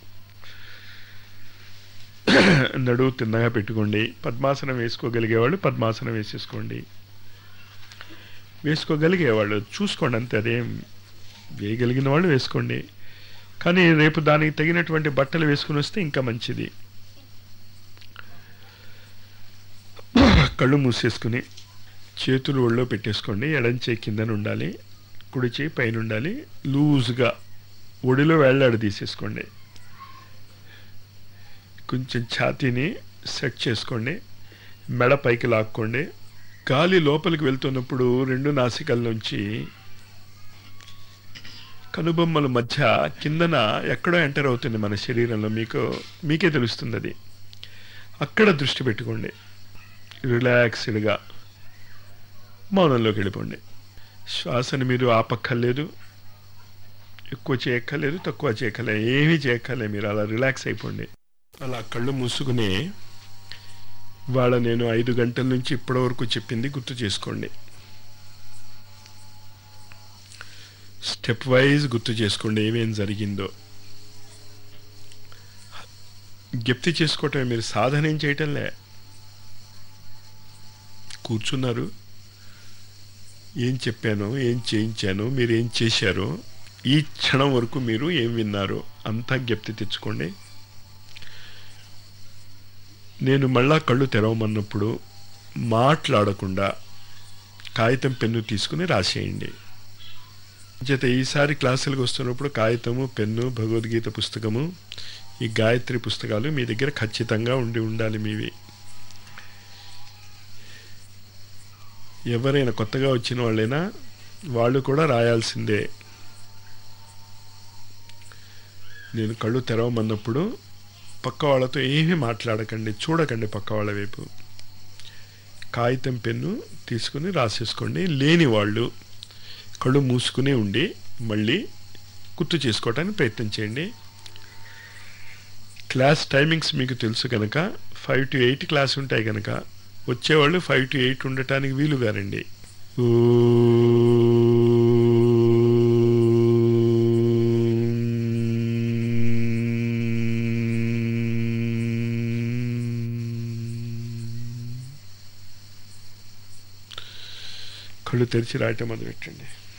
నడువు తిన్నగా పెట్టుకోండి పద్మాసనం వేసుకోగలిగేవాళ్ళు పద్మాసనం వేసేసుకోండి వేసుకోగలిగేవాళ్ళు చూసుకోండి అంతే అదేం వేయగలిగిన వాళ్ళు వేసుకోండి కానీ రేపు దానికి తగినటువంటి బట్టలు వేసుకుని వస్తే ఇంకా మంచిది కళ్ళు మూసేసుకుని చేతులు ఒళ్ళో పెట్టేసుకోండి ఎడం చేయి కిందన ఉండాలి కుడి చేయి పైన ఉండాలి లూజ్గా ఒడిలో వేళ్లాడు తీసేసుకోండి కొంచెం ఛాతీని సెట్ చేసుకోండి మెడ పైకి లాక్కోండి గాలి లోపలికి వెళ్తున్నప్పుడు రెండు నాసికల నుంచి కనుబొమ్మల మధ్య కిందన ఎక్కడో ఎంటర్ అవుతుంది మన శరీరంలో మీకు మీకే తెలుస్తుంది అది అక్కడ దృష్టి పెట్టుకోండి రిలాక్స్డ్గా మౌనంలోకి వెళ్ళిపోండి శ్వాసను మీరు ఆపక్కర్లేదు ఎక్కువ చేయక్కర్లేదు తక్కువ చేయక్కర్లేదు ఏమీ చేయక్కర్లేదు మీరు అలా రిలాక్స్ అయిపోండి అలా కళ్ళు మూసుకుని వాళ్ళ నేను ఐదు గంటల నుంచి ఇప్పటి వరకు చెప్పింది గుర్తు చేసుకోండి స్టెప్ వైజ్ గుర్తు చేసుకోండి ఏమేం జరిగిందో జ్ఞప్తి చేసుకోవటమే మీరు సాధన ఏం చేయటంలే కూర్చున్నారు ఏం చెప్పాను ఏం చేయించాను మీరు ఏం చేశారో ఈ క్షణం వరకు మీరు ఏం విన్నారో అంతా జ్ఞప్తి తెచ్చుకోండి నేను మళ్ళా కళ్ళు తెరవమన్నప్పుడు మాట్లాడకుండా కాగితం పెన్ను తీసుకుని రాసేయండి చేత ఈసారి క్లాసులకు వస్తున్నప్పుడు కాగితము పెన్ను భగవద్గీత పుస్తకము ఈ గాయత్రి పుస్తకాలు మీ దగ్గర ఖచ్చితంగా ఉండి ఉండాలి మీవి ఎవరైనా కొత్తగా వచ్చిన వాళ్ళైనా వాళ్ళు కూడా రాయాల్సిందే నేను కళ్ళు తెరవమన్నప్పుడు పక్క వాళ్ళతో ఏమీ మాట్లాడకండి చూడకండి పక్క వాళ్ళ వైపు కాగితం పెన్ను తీసుకుని రాసేసుకోండి లేని వాళ్ళు కళ్ళు మూసుకునే ఉండి మళ్ళీ గుర్తు చేసుకోవటానికి ప్రయత్నం చేయండి క్లాస్ టైమింగ్స్ మీకు తెలుసు కనుక ఫైవ్ టు ఎయిట్ క్లాస్ ఉంటాయి కనుక వచ్చేవాళ్ళు ఫైవ్ టు ఎయిట్ ఉండటానికి వీలుగా రండి కళ్ళు తెరిచి రాయటం మొదలు పెట్టండి